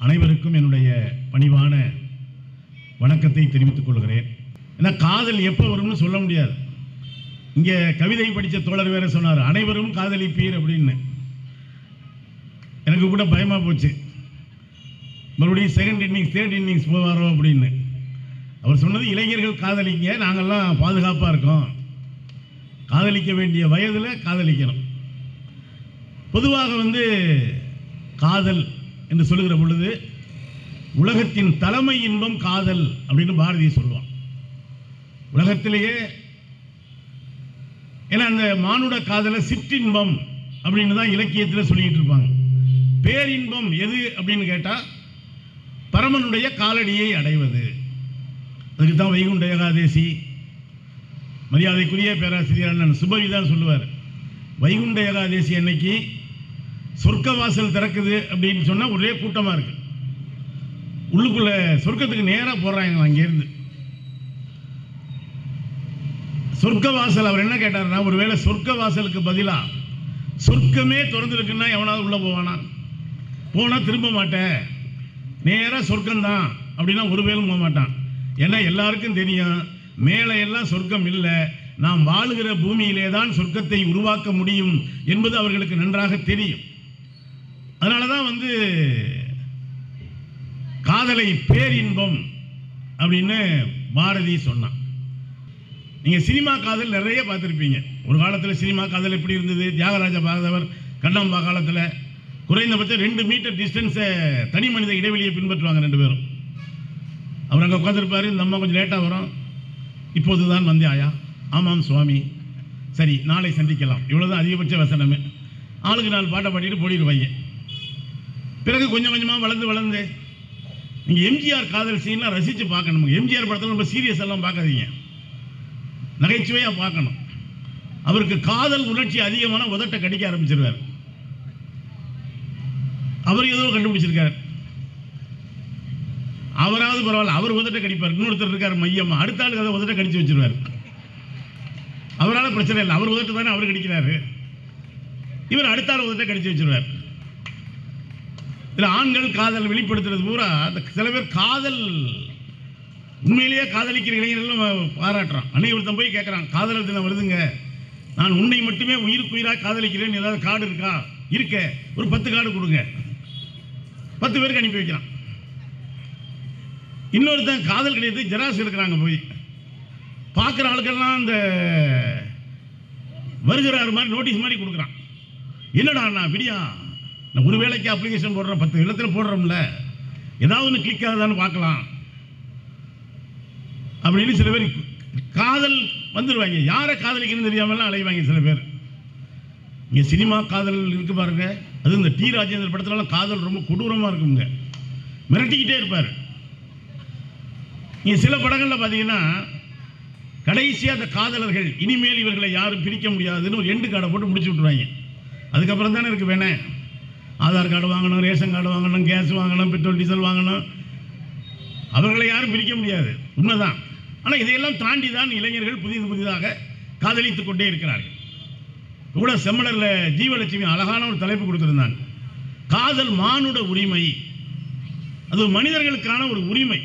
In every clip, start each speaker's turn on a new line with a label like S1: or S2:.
S1: அனைவருக்கும் என்னுடைய பணிவான வணக்கத்தை தெரிவித்துக் கொள்கிறேன் ஏன்னா காதல் எப்போ வரும்னு சொல்ல முடியாது இங்கே கவிதை படித்த தோழர் வேற சொன்னார் அனைவரும் காதலிப்பீர் அப்படின்னு எனக்கு கூட பயமாக போச்சு மறுபடியும் செகண்ட் இன்னிங்ஸ் தேர்ட் இன்னிங்ஸ் போவாரோ அப்படின்னு அவர் சொன்னது இளைஞர்கள் காதலிங்க நாங்கள்லாம் பாதுகாப்பாக இருக்கோம் காதலிக்க வேண்டிய வயதில் காதலிக்கணும் பொதுவாக வந்து காதல் என்று சொல்லுகிற பொழுது உலகத்தின் தலைமை இன்பம் காதல் அப்படின்னு பாரதி சொல்லுவான் உலகத்திலேயே ஏன்னா அந்த மானுட காதலை சிற்றின்பம் அப்படின்னு தான் இலக்கியத்தில் சொல்லிக்கிட்டு இருப்பாங்க பேரின்பம் எது அப்படின்னு கேட்டால் பரமனுடைய காலடியை அடைவது அதுக்கு தான் வைகுண்ட ஏகாதேசி மரியாதைக்குரிய பேராசிரியர் அண்ணன் சுபவி தான் சொல்லுவார் வைகுண்ட ஏகாதேசி அன்னைக்கு சொர்க்க வாசல் திறக்குது அப்படின்னு சொன்னால் ஒரே கூட்டமாக இருக்கு உள்ளுக்குள்ள சொர்க்கத்துக்கு நேராக போடுறாங்க அங்கேருந்து சொர்க்க வாசல் அவர் என்ன கேட்டார்னா ஒருவேளை சொர்க்க வாசலுக்கு பதிலாக சொர்க்கமே திறந்துருக்குன்னா எவனாவது உள்ளே போவானா போனால் திரும்ப மாட்டேன் நேராக சொர்க்கம்தான் அப்படின்னா ஒரு வேலும் போக மாட்டான் ஏன்னா எல்லாருக்கும் தெரியும் மேலே எல்லாம் சொர்க்கம் இல்லை நாம் வாழுகிற பூமியிலே தான் சொர்க்கத்தை உருவாக்க முடியும் என்பது அவர்களுக்கு நன்றாக தெரியும் அதனால தான் வந்து காதலை பேரின்பம் அப்படின்னு பாரதி சொன்னான் நீங்கள் சினிமா காதல் நிறைய பார்த்துருப்பீங்க ஒரு காலத்தில் சினிமா காதல் எப்படி இருந்தது தியாகராஜ பாகவதர் கண்ணம்பா காலத்தில் குறைந்தபட்சம் ரெண்டு மீட்டர் டிஸ்டன்ஸை தனி மனித இடைவெளியை பின்பற்றுவாங்க ரெண்டு பேரும் அவர் அங்கே உட்காந்துருப்பார் இந்த அம்மா கொஞ்சம் லேட்டாக வரும் இப்போது தான் வந்தியாயா ஆமாம் சுவாமி சரி நாளை சந்திக்கலாம் இவ்வளோதான் அதிகபட்ச வசனமே ஆளுக்கு நாலு பாட்டை பாடிட்டு போடிடுவாங்க பிறகு கொஞ்சம் கொஞ்சமாக வளர்ந்து வளர்ந்து நீங்கள் எம்ஜிஆர் காதல் சீன்லாம் ரசித்து பார்க்கணும் எம்ஜிஆர் படத்தில் நம்ம சீரியஸ் எல்லாம் பார்க்காதீங்க நகைச்சுவையாக பார்க்கணும் அவருக்கு காதல் உணர்ச்சி அதிகமான உதட்டை கடிக்க ஆரம்பிச்சிருவார் அவர் ஏதோ கண்டுபிடிச்சிருக்கார் அவராவது பரவாயில்ல அவர் உதட்ட கடிப்பார் இன்னொருத்தர் இருக்கார் மையமா அடுத்த ஆளுக்கு அதை உதட்ட கடிச்சு வச்சிருவார் அவரால் பிரச்சனை இல்லை அவர் உதட்டு தானே அவர் கடிக்கிறாரு இவர் அடுத்த ஆள் உதட்ட கடிச்சு வச்சிருவார் இதில் ஆண்கள் காதல் வெளிப்படுத்துறது பூரா அந்த சில பேர் காதல் உண்மையிலேயே காதலிக்கிற இளைஞர்களும் பாராட்டுறான் அன்னைக்கு ஒருத்தன் போய் கேட்குறான் காதலர் தினம் வருதுங்க நான் உன்னை மட்டுமே உயிருக்கு உயிராக காதலிக்கிறேன் ஏதாவது கார்டு இருக்கா இருக்க ஒரு பத்து கார்டு கொடுங்க பத்து பேருக்கு அனுப்பி வைக்கிறான் இன்னொருத்தன் காதல் கிடையாது ஜெராக்ஸ் எடுக்கிறாங்க போய் பார்க்குற ஆளுக்கெல்லாம் அந்த வருகிறார் மாதிரி நோட்டீஸ் மாதிரி கொடுக்குறான் என்னடா நான் விடியா நான் ஒரு வேலைக்கு அப்ளிகேஷன் போடுறேன் பத்து இடத்துல போடுறோம்ல ஏதாவது ஒன்று கிளிக் ஆகுதான்னு பார்க்கலாம் அப்படின்னு சில பேர் காதல் வந்துடுவாங்க யாரை காதலிக்கணும்னு தெரியாமலாம் அலைவாங்க சில பேர் இங்கே சினிமா காதல் இருக்கு பாருங்க அது இந்த டி ராஜேந்திர படத்துலலாம் காதல் ரொம்ப கொடூரமாக இருக்குங்க மிரட்டிக்கிட்டே இருப்பார் நீங்கள் சில படங்களில் பார்த்தீங்கன்னா கடைசியாக அந்த காதலர்கள் இனிமேல் இவர்களை யாரும் பிரிக்க முடியாதுன்னு ஒரு எண்டு கார்டை போட்டு முடிச்சு விட்ருவாங்க அதுக்கப்புறம் தானே இருக்கு வேணே ஆதார் கார்டு வாங்கணும் ரேஷன் கார்டு வாங்கணும் கேஸ் வாங்கணும் பெட்ரோல் டீசல் வாங்கணும் அவர்களை யாரும் பிரிக்க முடியாது உண்மைதான் ஆனால் இதையெல்லாம் தாண்டி தான் இளைஞர்கள் புதிது புதிதாக காதலித்துக் கொண்டே இருக்கிறார்கள் கூட செம்மலரில் ஜீவலட்சுமி அழகான ஒரு தலைப்பு கொடுத்துருந்தாங்க காதல் மானுட உரிமை அது மனிதர்களுக்கான ஒரு உரிமை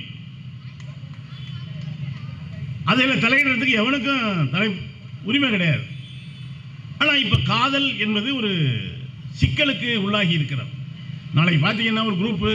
S1: அதில் தலையிடுறதுக்கு எவனுக்கும் தலை உரிமை கிடையாது ஆனால் இப்போ காதல் என்பது ஒரு சிக்கலுக்கு உள்ளாகி இருக்கிறது நாளைக்கு பார்த்தீங்கன்னா ஒரு குரூப்பு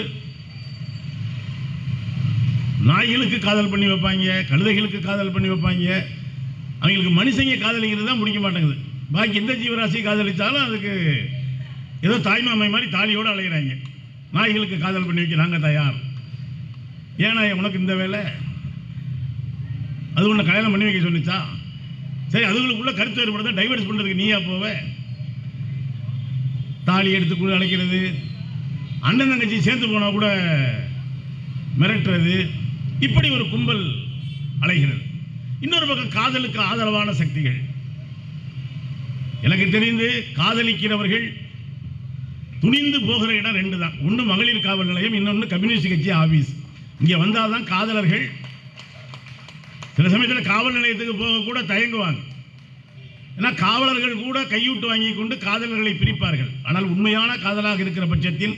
S1: நாய்களுக்கு காதல் பண்ணி வைப்பாங்க கழுதைகளுக்கு காதல் பண்ணி வைப்பாங்க அவங்களுக்கு மனுஷங்க காதலிக்கிறது தான் முடிக்க மாட்டேங்குது பாக்கி எந்த ஜீவராசி காதலித்தாலும் அதுக்கு ஏதோ தாய்மாமை மாதிரி தாலியோடு அலைகிறாங்க நாய்களுக்கு காதல் பண்ணி வைக்க நாங்கள் தயார் ஏன்னா உனக்கு இந்த வேலை அது உன்னை கல்யாணம் பண்ணி வைக்க சொன்னிச்சா சரி அதுகளுக்குள்ள கருத்து வேறுபடுறத டைவர்ஸ் பண்ணுறதுக்கு நீயா போவ தாலி எடுத்து கூட அழைக்கிறது அண்ணன் தங்கச்சி சேர்ந்து போனால் கூட மிரட்டுறது இப்படி ஒரு கும்பல் அலைகிறது இன்னொரு பக்கம் காதலுக்கு ஆதரவான சக்திகள் எனக்கு தெரிந்து காதலிக்கிறவர்கள் துணிந்து போகிற இடம் ரெண்டு தான் ஒன்று மகளிர் காவல் நிலையம் இன்னொன்று கம்யூனிஸ்ட் கட்சி ஆபீஸ் இங்கே வந்தால் தான் காதலர்கள் சில சமயத்தில் காவல் நிலையத்துக்கு போக கூட தயங்குவாங்க ஏன்னா காவலர்கள் கூட கையூட்டு வாங்கி கொண்டு காதலர்களை பிரிப்பார்கள் ஆனால் உண்மையான காதலாக இருக்கிற பட்சத்தில்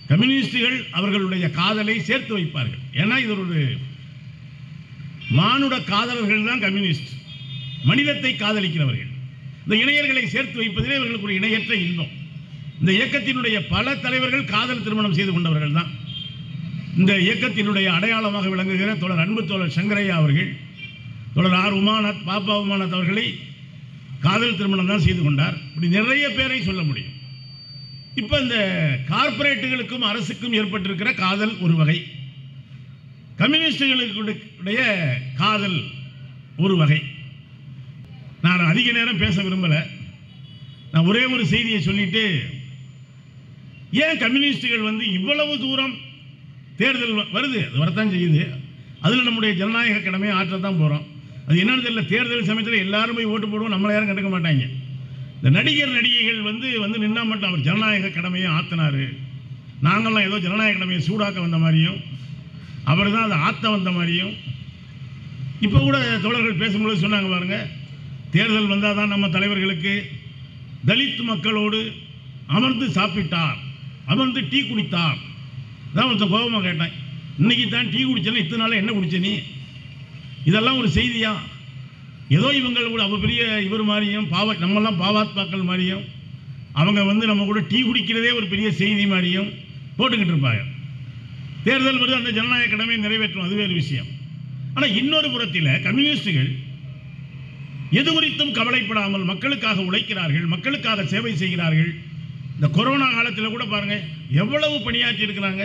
S1: கம்யூனிஸ்டுகள் அவர்களுடைய காதலை சேர்த்து வைப்பார்கள் ஏன்னா இது ஒரு மானுட காதலர்கள் தான் கம்யூனிஸ்ட் மனிதத்தை காதலிக்கிறவர்கள் இந்த இணையர்களை சேர்த்து வைப்பதிலே இவர்களுக்கு ஒரு இணையற்ற இன்பம் இந்த இயக்கத்தினுடைய பல தலைவர்கள் காதல் திருமணம் செய்து கொண்டவர்கள் தான் இந்த இயக்கத்தினுடைய அடையாளமாக விளங்குகிற தோழர் அன்பு தோழர் சங்கரையா அவர்கள் தோழர் ஆர் உமாநாத் பாப்பா உமாநாத் அவர்களை காதல் திருமணம் தான் செய்து கொண்டார் இப்படி நிறைய பேரை சொல்ல முடியும் இப்போ இந்த கார்ப்பரேட்டுகளுக்கும் அரசுக்கும் ஏற்பட்டிருக்கிற காதல் ஒரு வகை கம்யூனிஸ்டுகளுடைய காதல் ஒரு வகை நான் அதிக நேரம் பேச விரும்பலை நான் ஒரே ஒரு செய்தியை சொல்லிட்டு ஏன் கம்யூனிஸ்டுகள் வந்து இவ்வளவு தூரம் தேர்தல் வ- வருது அது வரத்தான் செய்யுது அதில் நம்முடைய ஜனநாயக கடமையை ஆற்றத்தான் போகிறோம் அது என்னன்னு தெரியல தேர்தல் சமயத்தில் எல்லாரும் போய் ஓட்டு போடுவோம் நம்மளை யாரும் கண்டுக்க மாட்டாங்க இந்த நடிகர் நடிகைகள் வந்து வந்து நின்னா மட்டும் அவர் ஜனநாயக கடமையை ஆத்தினாரு நாங்கள்லாம் ஏதோ ஜனநாயக கடமையை சூடாக்க வந்த மாதிரியும் அவர் தான் அதை ஆத்த வந்த மாதிரியும் இப்போ கூட தோழர்கள் பேசும்போது சொன்னாங்க பாருங்க தேர்தல் வந்தால் தான் நம்ம தலைவர்களுக்கு தலித் மக்களோடு அமர்ந்து சாப்பிட்டார் அமர்ந்து டீ குடித்தார் தான் ஒருத்தன் கோபமாக கேட்டேன் இன்னைக்கு தான் டீ குடிச்சேன்னா இத்தனை நாள் என்ன குடிச்ச நீ இதெல்லாம் ஒரு செய்தியா ஏதோ இவங்க கூட அவ பெரிய இவர் மாதிரியும் பாவ நம்மெல்லாம் பாவாத்மாக்கள் மாதிரியும் அவங்க வந்து நம்ம கூட டீ குடிக்கிறதே ஒரு பெரிய செய்தி மாதிரியும் போட்டுக்கிட்டு இருப்பாங்க தேர்தல் வருது அந்த ஜனநாயக கடமையை நிறைவேற்றும் அது வேறு விஷயம் ஆனால் இன்னொரு புறத்தில் கம்யூனிஸ்டுகள் எது குறித்தும் கவலைப்படாமல் மக்களுக்காக உழைக்கிறார்கள் மக்களுக்காக சேவை செய்கிறார்கள் இந்த கொரோனா காலத்தில் கூட பாருங்க எவ்வளவு பணியாற்றி இருக்கிறாங்க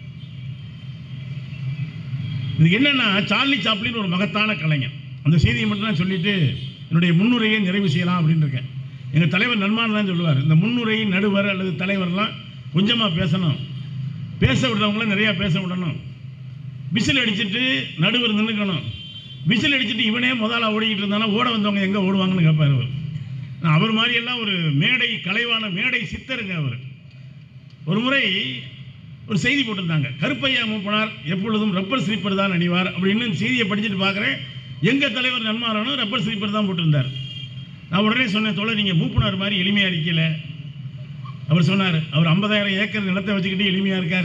S1: இது என்னன்னா சார்லி சாப்ளின் ஒரு மகத்தான கலைஞர் அந்த செய்தியை மட்டும் நான் சொல்லிட்டு என்னுடைய முன்னுரையை நிறைவு செய்யலாம் அப்படின்னு இருக்கேன் எங்கள் தலைவர் நன்மான் தான் சொல்லுவார் இந்த முன்னுரை நடுவர் அல்லது தலைவர்லாம் கொஞ்சமாக பேசணும் பேச விடுறவங்கள நிறையா பேச விடணும் விசில் அடிச்சிட்டு நடுவர் நின்றுக்கணும் விசில் அடிச்சிட்டு இவனே முதல்ல ஓடிக்கிட்டு இருந்தானா ஓட வந்தவங்க எங்கே ஓடுவாங்கன்னு கேட்பார் அவர் நான் அவர் மாதிரியெல்லாம் ஒரு மேடை கலைவான மேடை சித்தருங்க அவர் ஒரு முறை ஒரு செய்தி போட்டிருந்தாங்க கருப்பையா மூப்பனார் எப்பொழுதும் ரப்பர் ஸ்லீப்பர் தான் அணிவார் அப்படின்னு செய்தியை படிச்சுட்டு பார்க்குறேன் எங்கள் தலைவர் நன்மாரானும் ரப்பர் ஸ்லீப்பர் தான் போட்டிருந்தார் நான் உடனே சொன்னேன் தோழர் நீங்கள் மூப்பனார் மாதிரி எளிமையாக இருக்கல அவர் சொன்னார் அவர் 50000 ஏக்கர் நிலத்தை வச்சுக்கிட்டு எளிமையாக இருக்கார்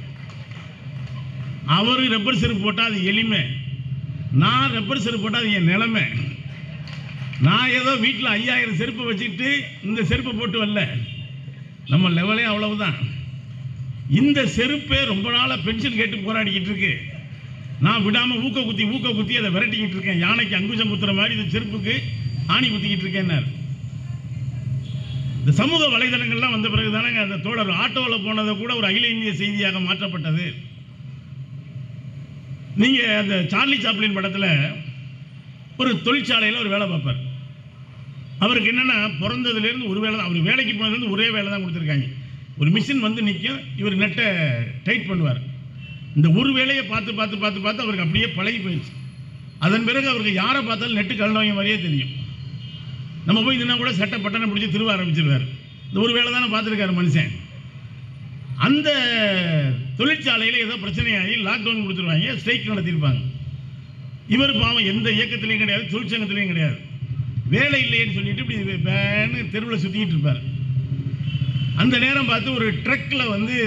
S1: அவர் ரப்பர் செருப்பு போட்டால் அது எளிமை நான் ரப்பர் செருப்பு போட்டால் அது என் நிலைமை நான் ஏதோ வீட்டில் ஐயாயிரம் செருப்பு வச்சுக்கிட்டு இந்த செருப்பை போட்டு வரல நம்ம லெவலே அவ்வளவுதான் இந்த செருப்பே ரொம்ப நாளாக பென்ஷன் கேட்டு போராடிக்கிட்டு இருக்கு நான் விடாமல் ஊக்க குத்தி ஊக்க குத்தி அதை விரட்டிக்கிட்டு இருக்கேன் யானைக்கு அங்குசம் குத்துற மாதிரி இந்த செருப்புக்கு ஆணி குத்திக்கிட்டு இருக்கேன்னாரு இந்த சமூக வலைதளங்கள்லாம் வந்த பிறகு தானங்க அந்த தோழர் ஆட்டோவில் போனதை கூட ஒரு அகில இந்திய செய்தியாக மாற்றப்பட்டது நீங்கள் அந்த சார்லி சாப்ளின் படத்தில் ஒரு தொழிற்சாலையில் ஒரு வேலை பார்ப்பார் அவருக்கு என்னென்னா பிறந்ததுலேருந்து ஒரு வேலை தான் அவர் வேலைக்கு போனதுலேருந்து ஒரே வேலை தான் கொடுத்துருக்காங்க ஒரு மிஷின் வந்து நிற்கும் இவர் நெட்டை டைட் பண்ணுவார் இந்த ஒரு வேலையை பார்த்து பார்த்து பார்த்து பார்த்து அவருக்கு அப்படியே பழகி போயிடுச்சு அதன் பிறகு அவருக்கு யாரை பார்த்தாலும் நெட்டு கலந்தவங்க மாதிரியே தெரியும் நம்ம போய் இதுனா கூட சட்டை பட்டனை பிடிச்சி திருவ ஆரம்பிச்சிருவார் இந்த ஒரு வேலை தானே பார்த்துருக்காரு மனுஷன் அந்த தொழிற்சாலையில் ஏதோ பிரச்சனையாகி லாக்டவுன் கொடுத்துருவாங்க ஸ்ட்ரைக் நடத்தியிருப்பாங்க இவர் பாவம் எந்த இயக்கத்திலையும் கிடையாது தொழிற்சங்கத்திலையும் கிடையாது வேலை இல்லைன்னு சொல்லிட்டு இப்படி பேன்னு தெருவில் சுற்றிக்கிட்டு இருப்பார் அந்த நேரம் பார்த்து ஒரு ட்ரக்கில் வந்து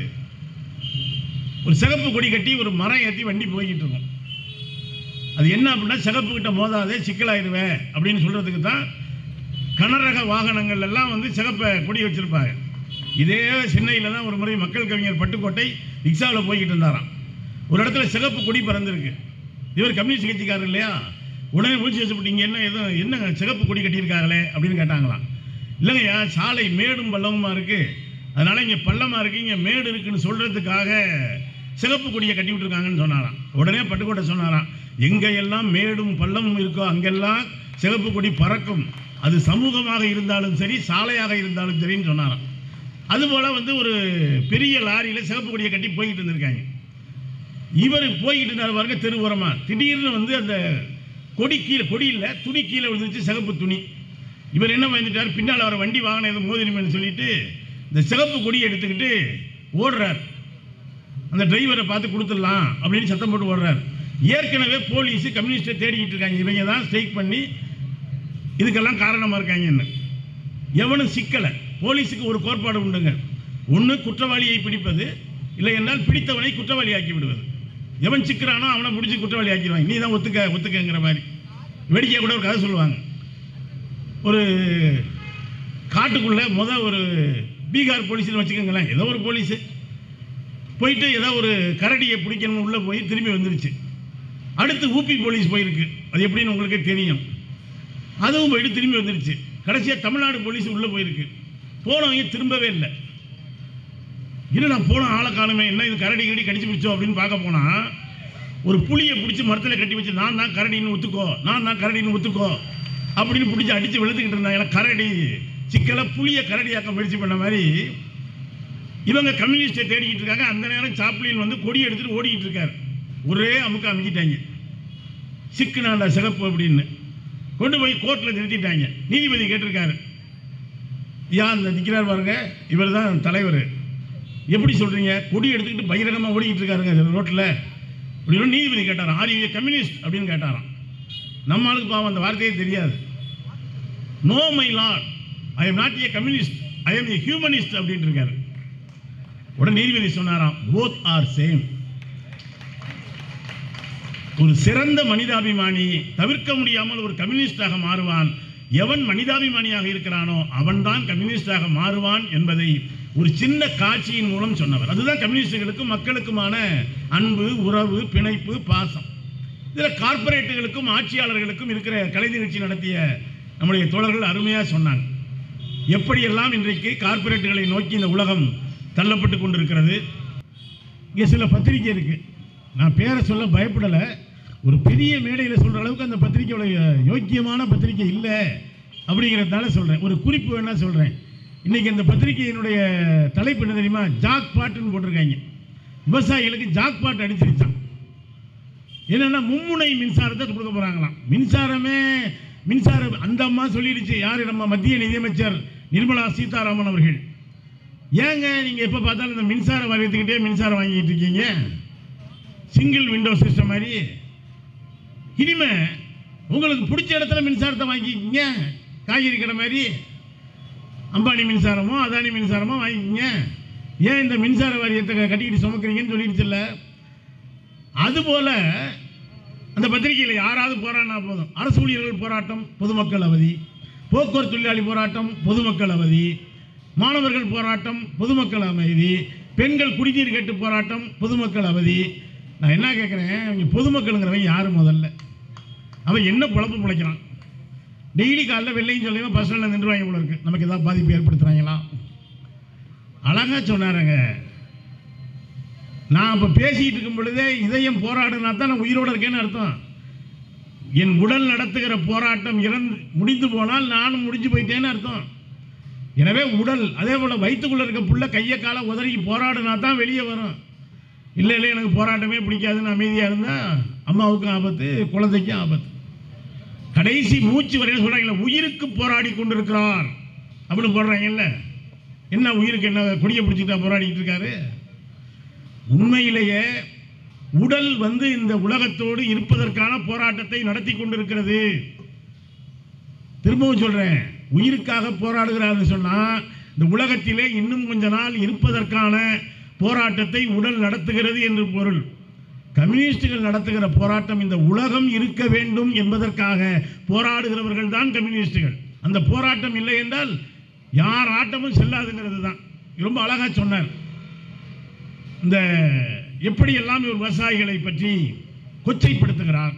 S1: ஒரு சிகப்பு கொடி கட்டி ஒரு மரம் ஏற்றி வண்டி போய்கிட்டு இருக்கும் அது என்ன அப்படின்னா சிகப்பு கிட்ட மோதாதே சிக்கலாயிருவேன் அப்படின்னு சொல்கிறதுக்கு தான் கனரக வாகனங்கள் எல்லாம் வந்து சிகப்பை கொடி வச்சிருப்பாங்க இதே சென்னையில் தான் ஒரு முறை மக்கள் கவிஞர் பட்டுக்கோட்டை ரிக்ஷாவில் போய்கிட்டு இருந்தாராம் ஒரு இடத்துல சிகப்பு கொடி பறந்துருக்கு இவர் கம்யூனிஸ்ட் கட்சிக்காரர் இல்லையா உடனே முடிச்சு வச்சுப்பட்டு இங்கே என்ன எதுவும் என்ன சிகப்பு கொடி கட்டியிருக்காங்களே அப்படின்னு கேட்டாங்களாம் இல்லைங்கய்யா சாலை மேடும் பள்ளமுமா இருக்குது அதனால் இங்கே பள்ளமாக இருக்குது இங்கே மேடு இருக்குன்னு சொல்கிறதுக்காக சிகப்பு கொடியை கட்டி விட்டுருக்காங்கன்னு சொன்னாராம் உடனே பட்டுக்கோட்டை சொன்னாராம் எங்கெல்லாம் மேடும் பள்ளமும் இருக்கோ அங்கெல்லாம் சிகப்பு கொடி பறக்கும் அது சமூகமாக இருந்தாலும் சரி சாலையாக இருந்தாலும் சரின்னு சொன்னாராம் அதுபோல் வந்து ஒரு பெரிய லாரியில் சிகப்பு கொடியை கட்டி போய்கிட்டு இருந்திருக்காங்க இவர் போய்கிட்டு இருந்தார் பாருங்க தெருவோரமா திடீர்னு வந்து அந்த கொடி கீழே கொடி இல்லை துணி கீழே விழுந்துச்சு சிகப்பு துணி இவர் என்ன பயந்துட்டார் பின்னால் வர வண்டி வாகனம் எதுவும் மோதினுமேனு சொல்லிட்டு இந்த சிகப்பு கொடியை எடுத்துக்கிட்டு ஓடுறார் அந்த டிரைவரை பார்த்து கொடுத்துடலாம் அப்படின்னு சத்தம் போட்டு ஓடுறார் ஏற்கனவே போலீஸ் கம்யூனிஸ்டை தேடிக்கிட்டு இருக்காங்க இவங்க தான் ஸ்ட்ரைக் பண்ணி இதுக்கெல்லாம் காரணமாக இருக்காங்கன்னு எவனும் சிக்கலை போலீஸுக்கு ஒரு கோட்பாடு உண்டுங்க ஒன்று குற்றவாளியை பிடிப்பது இல்லை என்றால் பிடித்தவனை குற்றவாளியாக்கி விடுவது எவன் சிக்கிறானோ அவனை பிடிச்சி குற்றவாளி ஆக்கிடுவாங்க நீ தான் ஒத்துக்க ஒத்துக்கங்கிற மாதிரி வேடிக்கையாக கூட ஒரு கதை சொல்லுவாங்க ஒரு காட்டுக்குள்ளே முத ஒரு பீகார் போலீஸ்னு வச்சுக்கோங்களேன் ஏதோ ஒரு போலீஸு போயிட்டு ஏதோ ஒரு கரடியை பிடிக்கணும்னு உள்ளே போய் திரும்பி வந்துருச்சு அடுத்து ஊபி போலீஸ் போயிருக்கு அது எப்படின்னு உங்களுக்கே தெரியும் அதுவும் போயிட்டு திரும்பி வந்துருச்சு கடைசியாக தமிழ்நாடு போலீஸ் உள்ளே போயிருக்கு போனவங்க திரும்பவே இல்லை இல்லை நான் போன ஆளை காணுமே என்ன இது கரடி கடி கடிச்சு பிடிச்சோம் அப்படின்னு பார்க்க போனா ஒரு புளியை பிடிச்சி மரத்தில் கட்டி வச்சு நான் தான் கரடின்னு ஒத்துக்கோ நான் தான் கரடின்னு ஒத்துக்கோ அப்படின்னு பிடிச்சி அடித்து வெளுத்துக்கிட்டு இருந்தாங்க ஏன்னா கரடி சிக்கலை புளியை கரடியாக்க முயற்சி பண்ண மாதிரி இவங்க கம்யூனிஸ்டை தேடிக்கிட்டு இருக்காங்க அந்த நேரம் சாப்ளின் வந்து கொடி எடுத்துட்டு ஓடிக்கிட்டு இருக்காரு ஒரே அமுக்க அமுக்கிட்டாங்க சிக்கு நாண்டா சிகப்பு அப்படின்னு கொண்டு போய் கோர்ட்டில் நிறுத்திட்டாங்க நீதிபதி கேட்டிருக்காரு ஏன் அந்த நிற்கிறார் பாருங்க இவர் தான் தலைவர் எப்படி சொல்றீங்க கொடி எடுத்துக்கிட்டு பகிரங்கமாக ஓடிக்கிட்டு இருக்காருங்க ரோட்டில் அப்படின்னு நீதிபதி கேட்டாராம் ஆர் யூ கம்யூனிஸ்ட் அப்படின்னு கேட்டாராம் நம்ம ஆளுக்கு பாவம் அந்த வார்த்தையே தெரியாது no my lord I am not a communist I am a humanist அப்படின்ட்டு இருக்காரு உடனே நீதிபதி சொன்னாராம் போத் ஆர் சேம் ஒரு சிறந்த மனிதாபிமானி தவிர்க்க முடியாமல் ஒரு கம்யூனிஸ்டாக மாறுவான் எவன் மனிதாபிமானியாக இருக்கிறானோ அவன்தான் கம்யூனிஸ்டாக மாறுவான் என்பதை ஒரு சின்ன காட்சியின் மூலம் சொன்னவர் அதுதான் கம்யூனிஸ்டுகளுக்கும் மக்களுக்குமான அன்பு உறவு பிணைப்பு பாசம் இதில் கார்ப்பரேட்டுகளுக்கும் ஆட்சியாளர்களுக்கும் இருக்கிற கலை நிகழ்ச்சி நடத்திய நம்முடைய தோழர்கள் அருமையாக சொன்னாங்க எப்படியெல்லாம் இன்றைக்கு கார்ப்பரேட்டுகளை நோக்கி இந்த உலகம் தள்ளப்பட்டு கொண்டிருக்கிறது இங்கே சில பத்திரிக்கை இருக்கு நான் பேரை சொல்ல பயப்படலை ஒரு பெரிய மேடையில் சொல்கிற அளவுக்கு அந்த பத்திரிக்கையோட யோக்கியமான பத்திரிக்கை இல்லை அப்படிங்கிறதுனால சொல்கிறேன் ஒரு குறிப்பு வேணா சொல்கிறேன் இன்னைக்கு இந்த பத்திரிகையினுடைய தலைப்பு என்ன தெரியுமா ஜாக் பாட்டுன்னு போட்டிருக்காங்க விவசாயிகளுக்கு ஜாக் பாட்டு அடிச்சிருச்சான் என்னன்னா மும்முனை மின்சாரத்தை கொடுக்க போறாங்களாம் மின்சாரமே மின்சாரம் அந்த அம்மா சொல்லிடுச்சு யாரு நம்ம மத்திய நிதியமைச்சர் நிர்மலா சீதாராமன் அவர்கள் ஏங்க நீங்க எப்ப பார்த்தாலும் இந்த மின்சார வாரியத்துக்கிட்டே மின்சாரம் வாங்கிட்டு இருக்கீங்க சிங்கிள் விண்டோ சிஸ்டம் மாதிரி இனிமே உங்களுக்கு பிடிச்ச இடத்துல மின்சாரத்தை வாங்கிக்கிங்க காய்கறி கடை மாதிரி அம்பானி மின்சாரமோ அதானி மின்சாரமோ வாங்கிக்கிங்க ஏன் இந்த மின்சார வாரியத்தை கட்டிக்கிட்டு சுமக்கிறீங்கன்னு சொல்லிடுச்சுல்ல அதுபோல அந்த பத்திரிகையில் யாராவது போராடினா போதும் அரசு ஊழியர்கள் போராட்டம் பொதுமக்கள் அவதி போக்குவரத்து தொழிலாளி போராட்டம் பொதுமக்கள் அவதி மாணவர்கள் போராட்டம் பொதுமக்கள் அமைதி பெண்கள் குடிநீர் கேட்டு போராட்டம் பொதுமக்கள் அவதி நான் என்ன கேட்குறேன் இவங்க பொதுமக்களுங்கிறவன் யார் முதல்ல அவன் என்ன குழப்பு பிழைக்கிறான் டெய்லி காலைல வெள்ளையும் சொல்லியும் பஸ் ஸ்டாண்டில் நின்றுவாங்க போல இருக்கு நமக்கு ஏதாவது பாதிப்பு ஏற்படுத்துகிறாங்களா அழகாக சொன்னாருங்க நான் இப்போ பேசிக்கிட்டு இருக்கும் பொழுதே இதயம் போராடுனா தான் நான் உயிரோடு இருக்கேன்னு அர்த்தம் என் உடல் நடத்துகிற போராட்டம் இறந்து முடிந்து போனால் நானும் முடிஞ்சு போயிட்டேன்னு அர்த்தம் எனவே உடல் அதே போல் வயிற்றுக்குள்ளே இருக்க புள்ள கையை காலை உதறி போராடினா தான் வெளியே வரும் இல்லை இல்லை எனக்கு போராட்டமே பிடிக்காதுன்னு அமைதியாக இருந்தால் அம்மாவுக்கும் ஆபத்து குழந்தைக்கும் ஆபத்து கடைசி மூச்சு வரையும் சொல்கிறாங்கல்ல உயிருக்கு போராடி கொண்டிருக்கிறார் அப்படின்னு போடுறாங்கல்ல என்ன உயிருக்கு என்ன கொடியை பிடிச்சிட்டா போராடிட்டு இருக்காரு உண்மையிலேயே உடல் வந்து இந்த உலகத்தோடு இருப்பதற்கான போராட்டத்தை நடத்தி கொண்டிருக்கிறது திரும்பவும் சொல்றேன் உயிருக்காக போராடுகிறார்னு சொன்னா இந்த உலகத்திலே இன்னும் கொஞ்ச நாள் இருப்பதற்கான போராட்டத்தை உடல் நடத்துகிறது என்று பொருள் கம்யூனிஸ்டுகள் நடத்துகிற போராட்டம் இந்த உலகம் இருக்க வேண்டும் என்பதற்காக போராடுகிறவர்கள் தான் கம்யூனிஸ்டுகள் அந்த போராட்டம் இல்லை என்றால் யார் ஆட்டமும் செல்லாதுங்கிறது தான் ரொம்ப அழகா சொன்னார் இந்த எப்படியெல்லாம் இவர் விவசாயிகளை பற்றி கொச்சைப்படுத்துகிறார்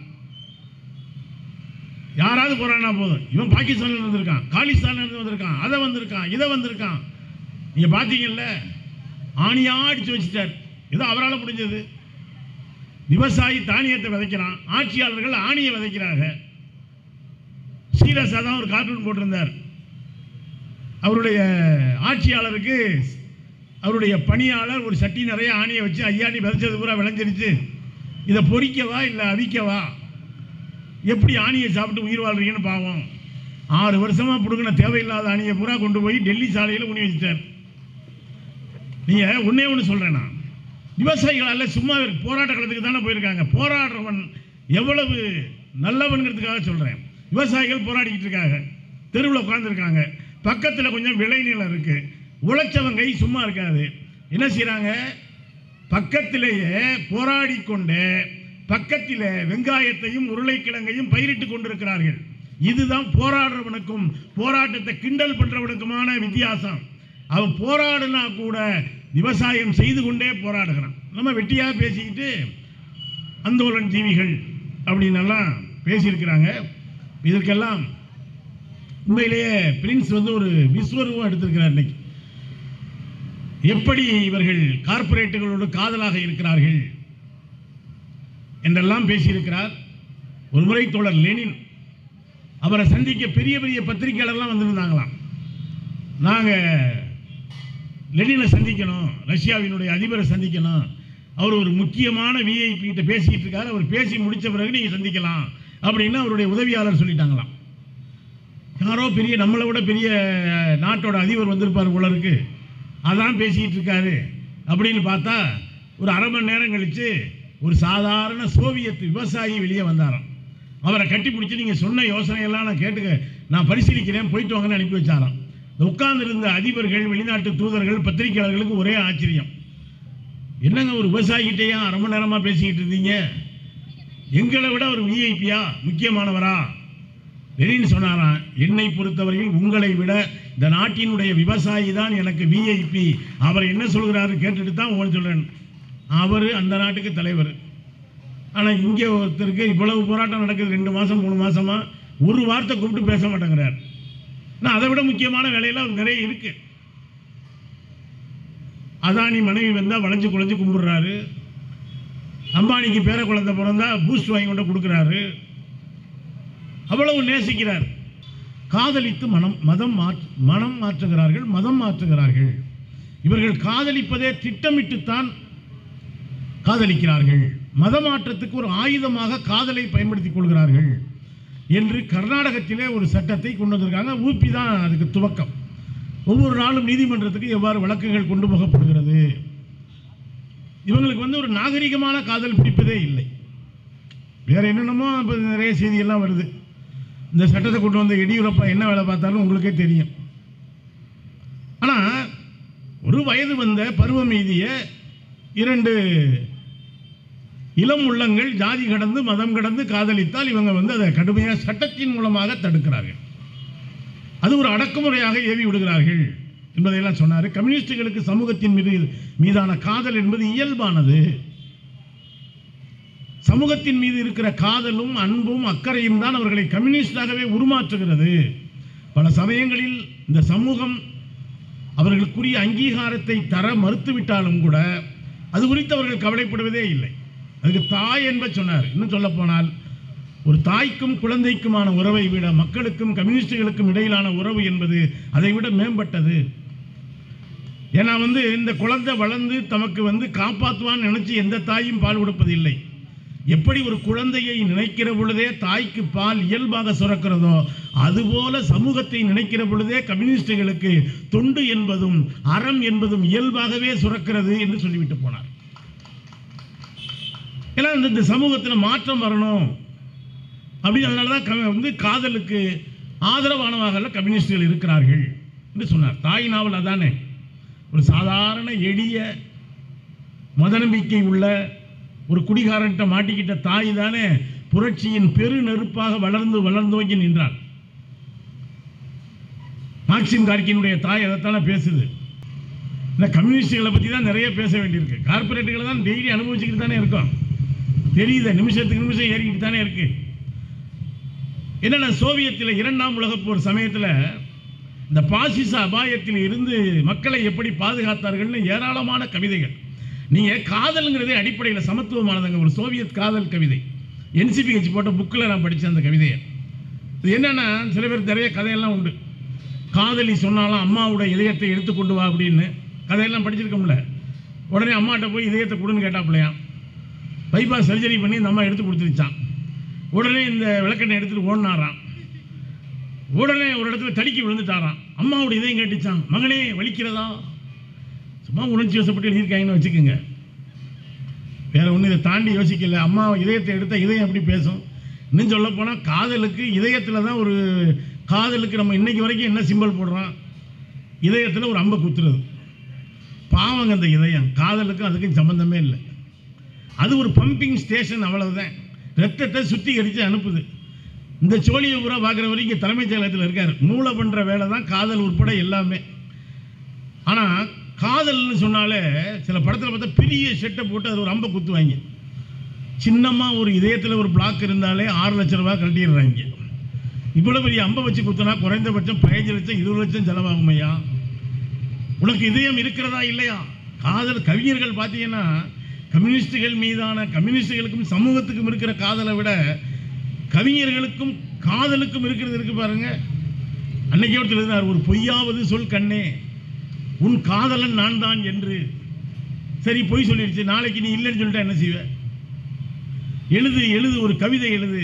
S1: யாராவது போறானா போதும் இவன் பாகிஸ்தான்ல இருந்து வந்திருக்கான் காலிஸ்தான்ல இருந்து வந்திருக்கான் அதை வந்திருக்கான் இதை வந்திருக்கான் நீங்க பாத்தீங்கல்ல ஆணியா அடிச்சு வச்சுட்டார் ஏதோ அவரால் முடிஞ்சது விவசாயி தானியத்தை விதைக்கிறான் ஆட்சியாளர்கள் ஆணியை விதைக்கிறாங்க சீரஸாக தான் ஒரு கார்ட்டூன் போட்டிருந்தார் அவருடைய ஆட்சியாளருக்கு அவருடைய பணியாளர் ஒரு சட்டி நிறைய ஆணியை வச்சு ஐயா நீ விதைச்சது பூரா விளைஞ்சிருச்சு இதை பொறிக்கவா இல்லை அவிக்கவா எப்படி ஆணியை சாப்பிட்டு உயிர் வாழ்றீங்கன்னு பாவம் ஆறு வருஷமா பிடுங்கின தேவையில்லாத ஆணியை பூரா கொண்டு போய் டெல்லி சாலையில் உணி வச்சுட்டார் நீங்க ஒண்ணே ஒன்று சொல்றேன் நான் விவசாயிகள் அல்ல சும்மா போராட்ட களத்துக்கு தானே போயிருக்காங்க போராடுறவன் எவ்வளவு நல்லவன்கிறதுக்காக சொல்றேன் விவசாயிகள் போராடிக்கிட்டு இருக்காங்க தெருவில் உட்காந்துருக்காங்க பக்கத்தில் கொஞ்சம் விளைநிலம் இருக்கு உழைச்சவன் கை சும்மா இருக்காது என்ன செய்கிறாங்க பக்கத்திலேயே போராடி கொண்டு பக்கத்தில் வெங்காயத்தையும் உருளைக்கிழங்கையும் பயிரிட்டு கொண்டிருக்கிறார்கள் இதுதான் போராடுறவனுக்கும் போராட்டத்தை கிண்டல் பண்றவனுக்குமான வித்தியாசம் அவன் போராடினா கூட விவசாயம் செய்து கொண்டே போராடுகிறான் நம்ம வெட்டியாக பேசிக்கிட்டு அந்தோலன் ஜீவிகள் அப்படின்னு எல்லாம் பேசியிருக்கிறாங்க இதற்கெல்லாம் உண்மையிலேயே பிரின்ஸ் வந்து ஒரு விஸ்வரூபம் எடுத்திருக்கிறார் இன்னைக்கு எப்படி இவர்கள் கார்ப்பரேட்டுகளோடு காதலாக இருக்கிறார்கள் என்றெல்லாம் பேசியிருக்கிறார் ஒரு முறை தோழர் லெனின் அவரை சந்திக்க பெரிய பெரிய பத்திரிகையாளர்லாம் வந்திருந்தாங்களாம் நாங்கள் லெனினை சந்திக்கணும் ரஷ்யாவினுடைய அதிபரை சந்திக்கணும் அவர் ஒரு முக்கியமான விஐபி கிட்ட பேசிக்கிட்டு இருக்காரு அவர் பேசி முடிச்ச பிறகு நீங்கள் சந்திக்கலாம் அப்படின்னு அவருடைய உதவியாளர் சொல்லிட்டாங்களாம் யாரோ பெரிய நம்மளை விட பெரிய நாட்டோட அதிபர் வந்திருப்பார் போல இருக்கு அதான் பேசிக்கிட்டு இருக்காரு அப்படின்னு பார்த்தா ஒரு அரை மணி நேரம் கழித்து ஒரு சாதாரண சோவியத் விவசாயி வெளியே வந்தாராம் அவரை கட்டி பிடிச்சி நீங்கள் சொன்ன யோசனையெல்லாம் நான் கேட்டுக்க நான் பரிசீலிக்கிறேன் போயிட்டு வாங்கன்னு அனுப்பி வச்சாராம் இந்த உட்கார்ந்திருந்த அதிபர்கள் வெளிநாட்டு தூதர்கள் பத்திரிகையாளர்களுக்கு ஒரே ஆச்சரியம் என்னங்க ஒரு விவசாயிகிட்டேயா அரை மணி நேரமாக பேசிக்கிட்டு இருந்தீங்க எங்களை விட ஒரு விஐபியா முக்கியமானவரா லெனின் சொன்னாராம் என்னை பொறுத்தவரையில் உங்களை விட இந்த நாட்டினுடைய விவசாயி தான் எனக்கு விஐபி அவர் என்ன சொல்கிறாரு கேட்டுட்டு தான் உங்களுக்கு சொல்கிறேன் அவர் அந்த நாட்டுக்கு தலைவர் ஆனால் இங்கே ஒருத்தருக்கு இவ்வளவு போராட்டம் நடக்குது ரெண்டு மாதம் மூணு மாசமா ஒரு வார்த்தை கூப்பிட்டு பேச மாட்டேங்கிறார் நான் அதை விட முக்கியமான வேலையெல்லாம் அவருக்கு நிறைய இருக்கு அதானி மனைவி வந்தால் வளைஞ்சு குழஞ்சு கும்பிடுறாரு அம்பானிக்கு பேர குழந்தை பிறந்தா பூஸ்ட் வாங்கி கொண்டு கொடுக்குறாரு அவ்வளவு நேசிக்கிறார் காதலித்து மனம் மதம் மாற்று மனம் மாற்றுகிறார்கள் மதம் மாற்றுகிறார்கள் இவர்கள் காதலிப்பதே திட்டமிட்டுத்தான் காதலிக்கிறார்கள் மத மாற்றத்துக்கு ஒரு ஆயுதமாக காதலை பயன்படுத்திக் கொள்கிறார்கள் என்று கர்நாடகத்திலே ஒரு சட்டத்தை கொண்டு வந்திருக்காங்க ஊபி தான் அதுக்கு துவக்கம் ஒவ்வொரு நாளும் நீதிமன்றத்துக்கு எவ்வாறு வழக்குகள் கொண்டு போகப்படுகிறது இவங்களுக்கு வந்து ஒரு நாகரிகமான காதல் பிடிப்பதே இல்லை வேற என்னென்னமோ இப்போ நிறைய செய்தியெல்லாம் வருது இந்த சட்டத்தை கொண்டு வந்த எடியூரப்பா என்ன வேலை பார்த்தாலும் உங்களுக்கே தெரியும் ஆனால் ஒரு வயது வந்த பருவம் எய்திய இரண்டு இளம் உள்ளங்கள் ஜாதி கடந்து மதம் கடந்து காதலித்தால் இவங்க வந்து அதை கடுமையாக சட்டத்தின் மூலமாக தடுக்கிறார்கள் அது ஒரு அடக்குமுறையாக ஏவி விடுகிறார்கள் என்பதையெல்லாம் சொன்னார் கம்யூனிஸ்டுகளுக்கு சமூகத்தின் மீது மீதான காதல் என்பது இயல்பானது சமூகத்தின் மீது இருக்கிற காதலும் அன்பும் அக்கறையும் தான் அவர்களை கம்யூனிஸ்டாகவே உருமாற்றுகிறது பல சமயங்களில் இந்த சமூகம் அவர்களுக்குரிய அங்கீகாரத்தை தர மறுத்துவிட்டாலும் கூட அது குறித்து அவர்கள் கவலைப்படுவதே இல்லை அதுக்கு தாய் என்ப சொன்னார் இன்னும் சொல்ல போனால் ஒரு தாய்க்கும் குழந்தைக்குமான உறவை விட மக்களுக்கும் கம்யூனிஸ்டுகளுக்கும் இடையிலான உறவு என்பது அதை விட மேம்பட்டது ஏன்னா வந்து இந்த குழந்தை வளர்ந்து தமக்கு வந்து காப்பாற்றுவான்னு நினைச்சு எந்த தாயும் பால் கொடுப்பதில்லை எப்படி ஒரு குழந்தையை நினைக்கிற பொழுதே தாய்க்கு பால் இயல்பாக சுரக்கிறதோ அதுபோல சமூகத்தை நினைக்கிற பொழுதே கம்யூனிஸ்டுகளுக்கு தொண்டு என்பதும் அறம் என்பதும் இயல்பாகவே சுரக்கிறது என்று சொல்லிவிட்டு போனார் ஏன்னா இந்த- இந்த சமூகத்தில் மாற்றம் வரணும் அப்படி அதனால தான் க- வந்து காதலுக்கு ஆதரவானவாக கம்யூனிஸ்டுகள் இருக்கிறார்கள் என்று சொன்னார் தாய் நாவல் அதானே ஒரு சாதாரண எளிய மத நம்பிக்கை உள்ள ஒரு குடிகாரன்ட்ட மாட்டிக்கிட்ட தாய் தானே புரட்சியின் பெரு நெருப்பாக வளர்ந்து வளர்ந்தோங்கி நின்றாள் மார்க்சிம் கார்கியினுடைய தாய் அதைத்தானே பேசுது இந்த கம்யூனிஸ்டுகளை பற்றி தான் நிறைய பேச வேண்டியிருக்கு கார்பரேட்டுகளை தான் டெய்லி அனுபவிச்சுக்கிட்டு தானே இருக்கோம் தெரியுது நிமிஷத்துக்கு நிமிஷம் ஏறிக்கிட்டு தானே இருக்கு என்னன்னா சோவியத்தில் இரண்டாம் உலகப் போர் சமயத்தில் இந்த பாசிச அபாயத்தில் இருந்து மக்களை எப்படி பாதுகாத்தார்கள்னு ஏராளமான கவிதைகள் நீங்கள் காதலுங்கிறதே அடிப்படையில் சமத்துவமானதுங்க ஒரு சோவியத் காதல் கவிதை என்சிபிஹெச் போட்ட புக்கில் நான் படித்தேன் அந்த கவிதையை இது என்னன்னா சில பேர் நிறைய கதையெல்லாம் உண்டு காதலி சொன்னாலும் அம்மாவோட இதயத்தை எடுத்து கொண்டு வா அப்படின்னு கதையெல்லாம் படிச்சிருக்கோம்ல உடனே அம்மாட்ட போய் இதயத்தை கொடுன்னு கேட்டாப்புலையாம் பைபாஸ் சர்ஜரி பண்ணி இந்த அம்மா எடுத்து கொடுத்துருச்சான் உடனே இந்த விளக்கெண்ணை எடுத்துட்டு ஓடினாராம் உடனே ஒரு இடத்துல தடுக்கி விழுந்துட்டாராம் அம்மாவோட இதயம் கேட்டுச்சான் மகனே வலிக்கிறதா சும்மா உணர்ச்சி வசப்பட்டு எழுதியிருக்காங்கன்னு வச்சுக்கோங்க வேற ஒன்றும் இதை தாண்டி யோசிக்கல அம்மா இதயத்தை எடுத்தால் இதயம் எப்படி பேசும் இன்னும் சொல்ல போனால் காதலுக்கு இதயத்தில் தான் ஒரு காதலுக்கு நம்ம இன்னைக்கு வரைக்கும் என்ன சிம்பல் போடுறோம் இதயத்தில் ஒரு அம்பை குத்துறது பாவங்க அந்த இதயம் காதலுக்கும் அதுக்கும் சம்பந்தமே இல்லை அது ஒரு பம்பிங் ஸ்டேஷன் அவ்வளவுதான் ரத்தத்தை சுத்திகரித்து அனுப்புது இந்த சோழியை பூரா பார்க்குற வரைக்கும் தலைமைச் செயலகத்தில் இருக்கார் மூளை பண்ணுற வேலை தான் காதல் உட்பட எல்லாமே ஆனால் காதல்னு சொன்னாலே சில படத்தில் பார்த்தா பெரிய செட்டை போட்டு அது ஒரு அம்பை குத்துவாங்க சின்னமாக ஒரு இதயத்தில் ஒரு பிளாக் இருந்தாலே ஆறு லட்ச ரூபா கட்டிடுறாங்க இவ்வளோ பெரிய அம்பை வச்சு குத்துனா குறைந்தபட்சம் பதினஞ்சு லட்சம் இருபது லட்சம் செலவாகும் ஐயா உனக்கு இதயம் இருக்கிறதா இல்லையா காதல் கவிஞர்கள் பார்த்தீங்கன்னா கம்யூனிஸ்டுகள் மீதான கம்யூனிஸ்டுகளுக்கும் சமூகத்துக்கும் இருக்கிற காதலை விட கவிஞர்களுக்கும் காதலுக்கும் இருக்கிறது இருக்கு பாருங்க அன்னைக்கு ஒருத்தர் எழுதினார் ஒரு பொய்யாவது சொல் கண்ணே உன் காதலன் நான் தான் என்று சரி பொய் சொல்லிடுச்சு நாளைக்கு நீ இல்லைன்னு சொல்லிட்டா என்ன செய்வ எழுது எழுது ஒரு கவிதை எழுது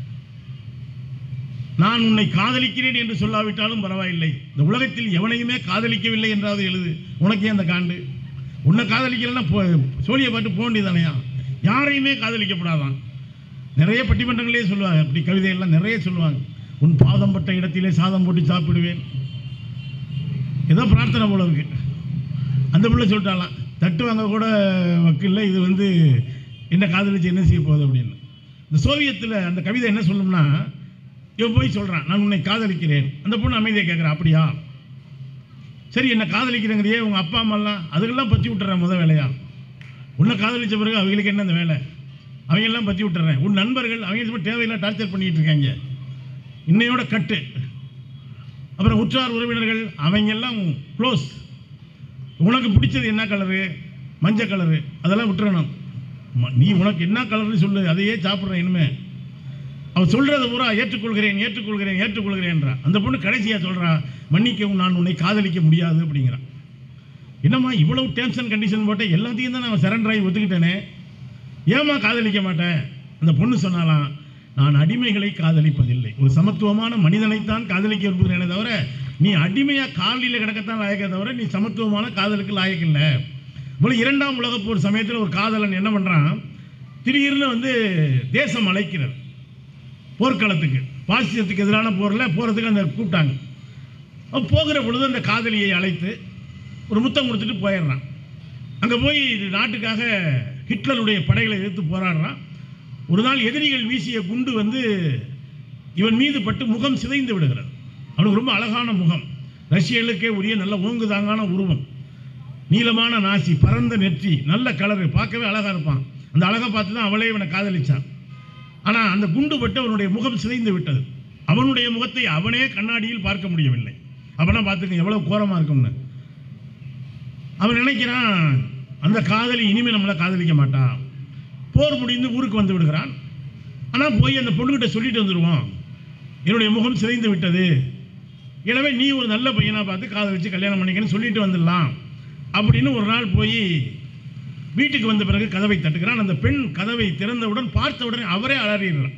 S1: நான் உன்னை காதலிக்கிறேன் என்று சொல்லாவிட்டாலும் பரவாயில்லை இந்த உலகத்தில் எவனையுமே காதலிக்கவில்லை என்றாவது எழுது உனக்கே அந்த காண்டு உன்னை காதலிக்கலைன்னா போ சோழியை பாட்டு போக வேண்டியதானையா யாரையுமே காதலிக்கப்படாதான் நிறைய பட்டிமன்றங்களே சொல்லுவாங்க அப்படி கவிதையெல்லாம் நிறைய சொல்லுவாங்க உன் பாதம் பட்ட இடத்திலே சாதம் போட்டு சாப்பிடுவேன் ஏதோ பிரார்த்தனை போல இருக்கு அந்த பிள்ளை சொல்லிட்டாலாம் தட்டு வாங்க கூட வக்கில்ல இது வந்து என்ன காதலிச்சு என்ன செய்ய போகுது அப்படின்னு இந்த சோவியத்தில் அந்த கவிதை என்ன சொல்லும்னா இவன் போய் சொல்கிறான் நான் உன்னை காதலிக்கிறேன் அந்த பொண்ணு அமைதியை கேட்குறா அப்படியா சரி என்ன காதலிக்கிறேங்கிறியே உங்கள் அப்பா அம்மாலாம் அதுக்கெல்லாம் பற்றி விட்டுறேன் முத வேலையா உன்னை காதலிச்ச பிறகு அவங்களுக்கு என்ன அந்த வேலை அவங்கெல்லாம் பற்றி விட்டுறேன் உன் நண்பர்கள் அவங்க சும்மா தேவையில்லாம் டார்ச்சர் பண்ணிட்டு இருக்காங்க இன்னையோட கட்டு அப்புறம் உற்றார் உறவினர்கள் அவங்க எல்லாம் க்ளோஸ் உனக்கு பிடிச்சது என்ன கலரு மஞ்சள் கலரு அதெல்லாம் விட்டுறணும் ம- நீ உனக்கு என்ன கலர்னு சொல்லு அதையே சாப்பிட்றேன் இனிமே அவன் சொல்றதை பூரா ஏற்றுக்கொள்கிறேன் ஏற்றுக்கொள்கிறேன் ஏற்றுக்கொள்கிறேன்றா அந்த பொண்ணு கடைசியாக சொல்றா மன்னிக்கவும் நான் உன்னை காதலிக்க முடியாது அப்படிங்கிறான் என்னம்மா இவ்வளவு டேர்ம்ஸ் அண்ட் கண்டிஷன் போட்டு எல்லாத்தையும் தான் நான் சரண்டர் ஆகி ஒத்துக்கிட்டேனே ஏம்மா காதலிக்க மாட்டேன் அந்த பொண்ணு சொன்னாலாம் நான் அடிமைகளை காதலிப்பதில்லை ஒரு சமத்துவமான மனிதனைத்தான் காதலிக்க விரும்புகிறேனே தவிர நீ அடிமையா காலில் கிடக்கத்தான் லாயக்கே தவிர நீ சமத்துவமான காதலுக்கு லாயக்கில்லை போல இரண்டாம் உலகப் போர் சமயத்தில் ஒரு காதலன் என்ன பண்ணுறான் திடீர்னு வந்து தேசம் அழைக்கிறது போர்க்களத்துக்கு பாசிசத்துக்கு எதிரான போரில் போகிறதுக்கு அந்த கூப்பிட்டாங்க அவன் போகிற பொழுது அந்த காதலியை அழைத்து ஒரு முத்தம் கொடுத்துட்டு போயிடுறான் அங்கே போய் நாட்டுக்காக ஹிட்லருடைய படைகளை எதிர்த்து போராடுறான் ஒரு நாள் எதிரிகள் வீசிய குண்டு வந்து இவன் மீது பட்டு முகம் சிதைந்து விடுகிறது அவனுக்கு ரொம்ப அழகான முகம் ரஷ்யர்களுக்கே உரிய நல்ல ஓங்குதாங்கான உருவம் நீளமான நாசி பரந்த நெற்றி நல்ல கலரு பார்க்கவே அழகா இருப்பான் அந்த அழகை பார்த்து தான் அவளே இவனை காதலிச்சான் ஆனால் அந்த குண்டு பட்டு அவனுடைய முகம் சிதைந்து விட்டது அவனுடைய முகத்தை அவனே கண்ணாடியில் பார்க்க முடியவில்லை அவனா பார்த்துக்க எவ்வளவு கோரமா இருக்கும்னு அவன் நினைக்கிறான் அந்த காதலி இனிமே நம்மளை காதலிக்க மாட்டா போர் முடிந்து ஊருக்கு வந்து விடுகிறான் ஆனால் போய் அந்த பொண்ணுகிட்ட சொல்லிட்டு வந்துடுவான் என்னுடைய முகம் சிதைந்து விட்டது எனவே நீ ஒரு நல்ல பையனா பார்த்து காதலிச்சு கல்யாணம் பண்ணிக்கன்னு சொல்லிட்டு வந்துடலாம் அப்படின்னு ஒரு நாள் போய் வீட்டுக்கு வந்த பிறகு கதவை தட்டுகிறான் அந்த பெண் கதவை திறந்தவுடன் பார்த்த உடனே அவரே அலறிடுறான்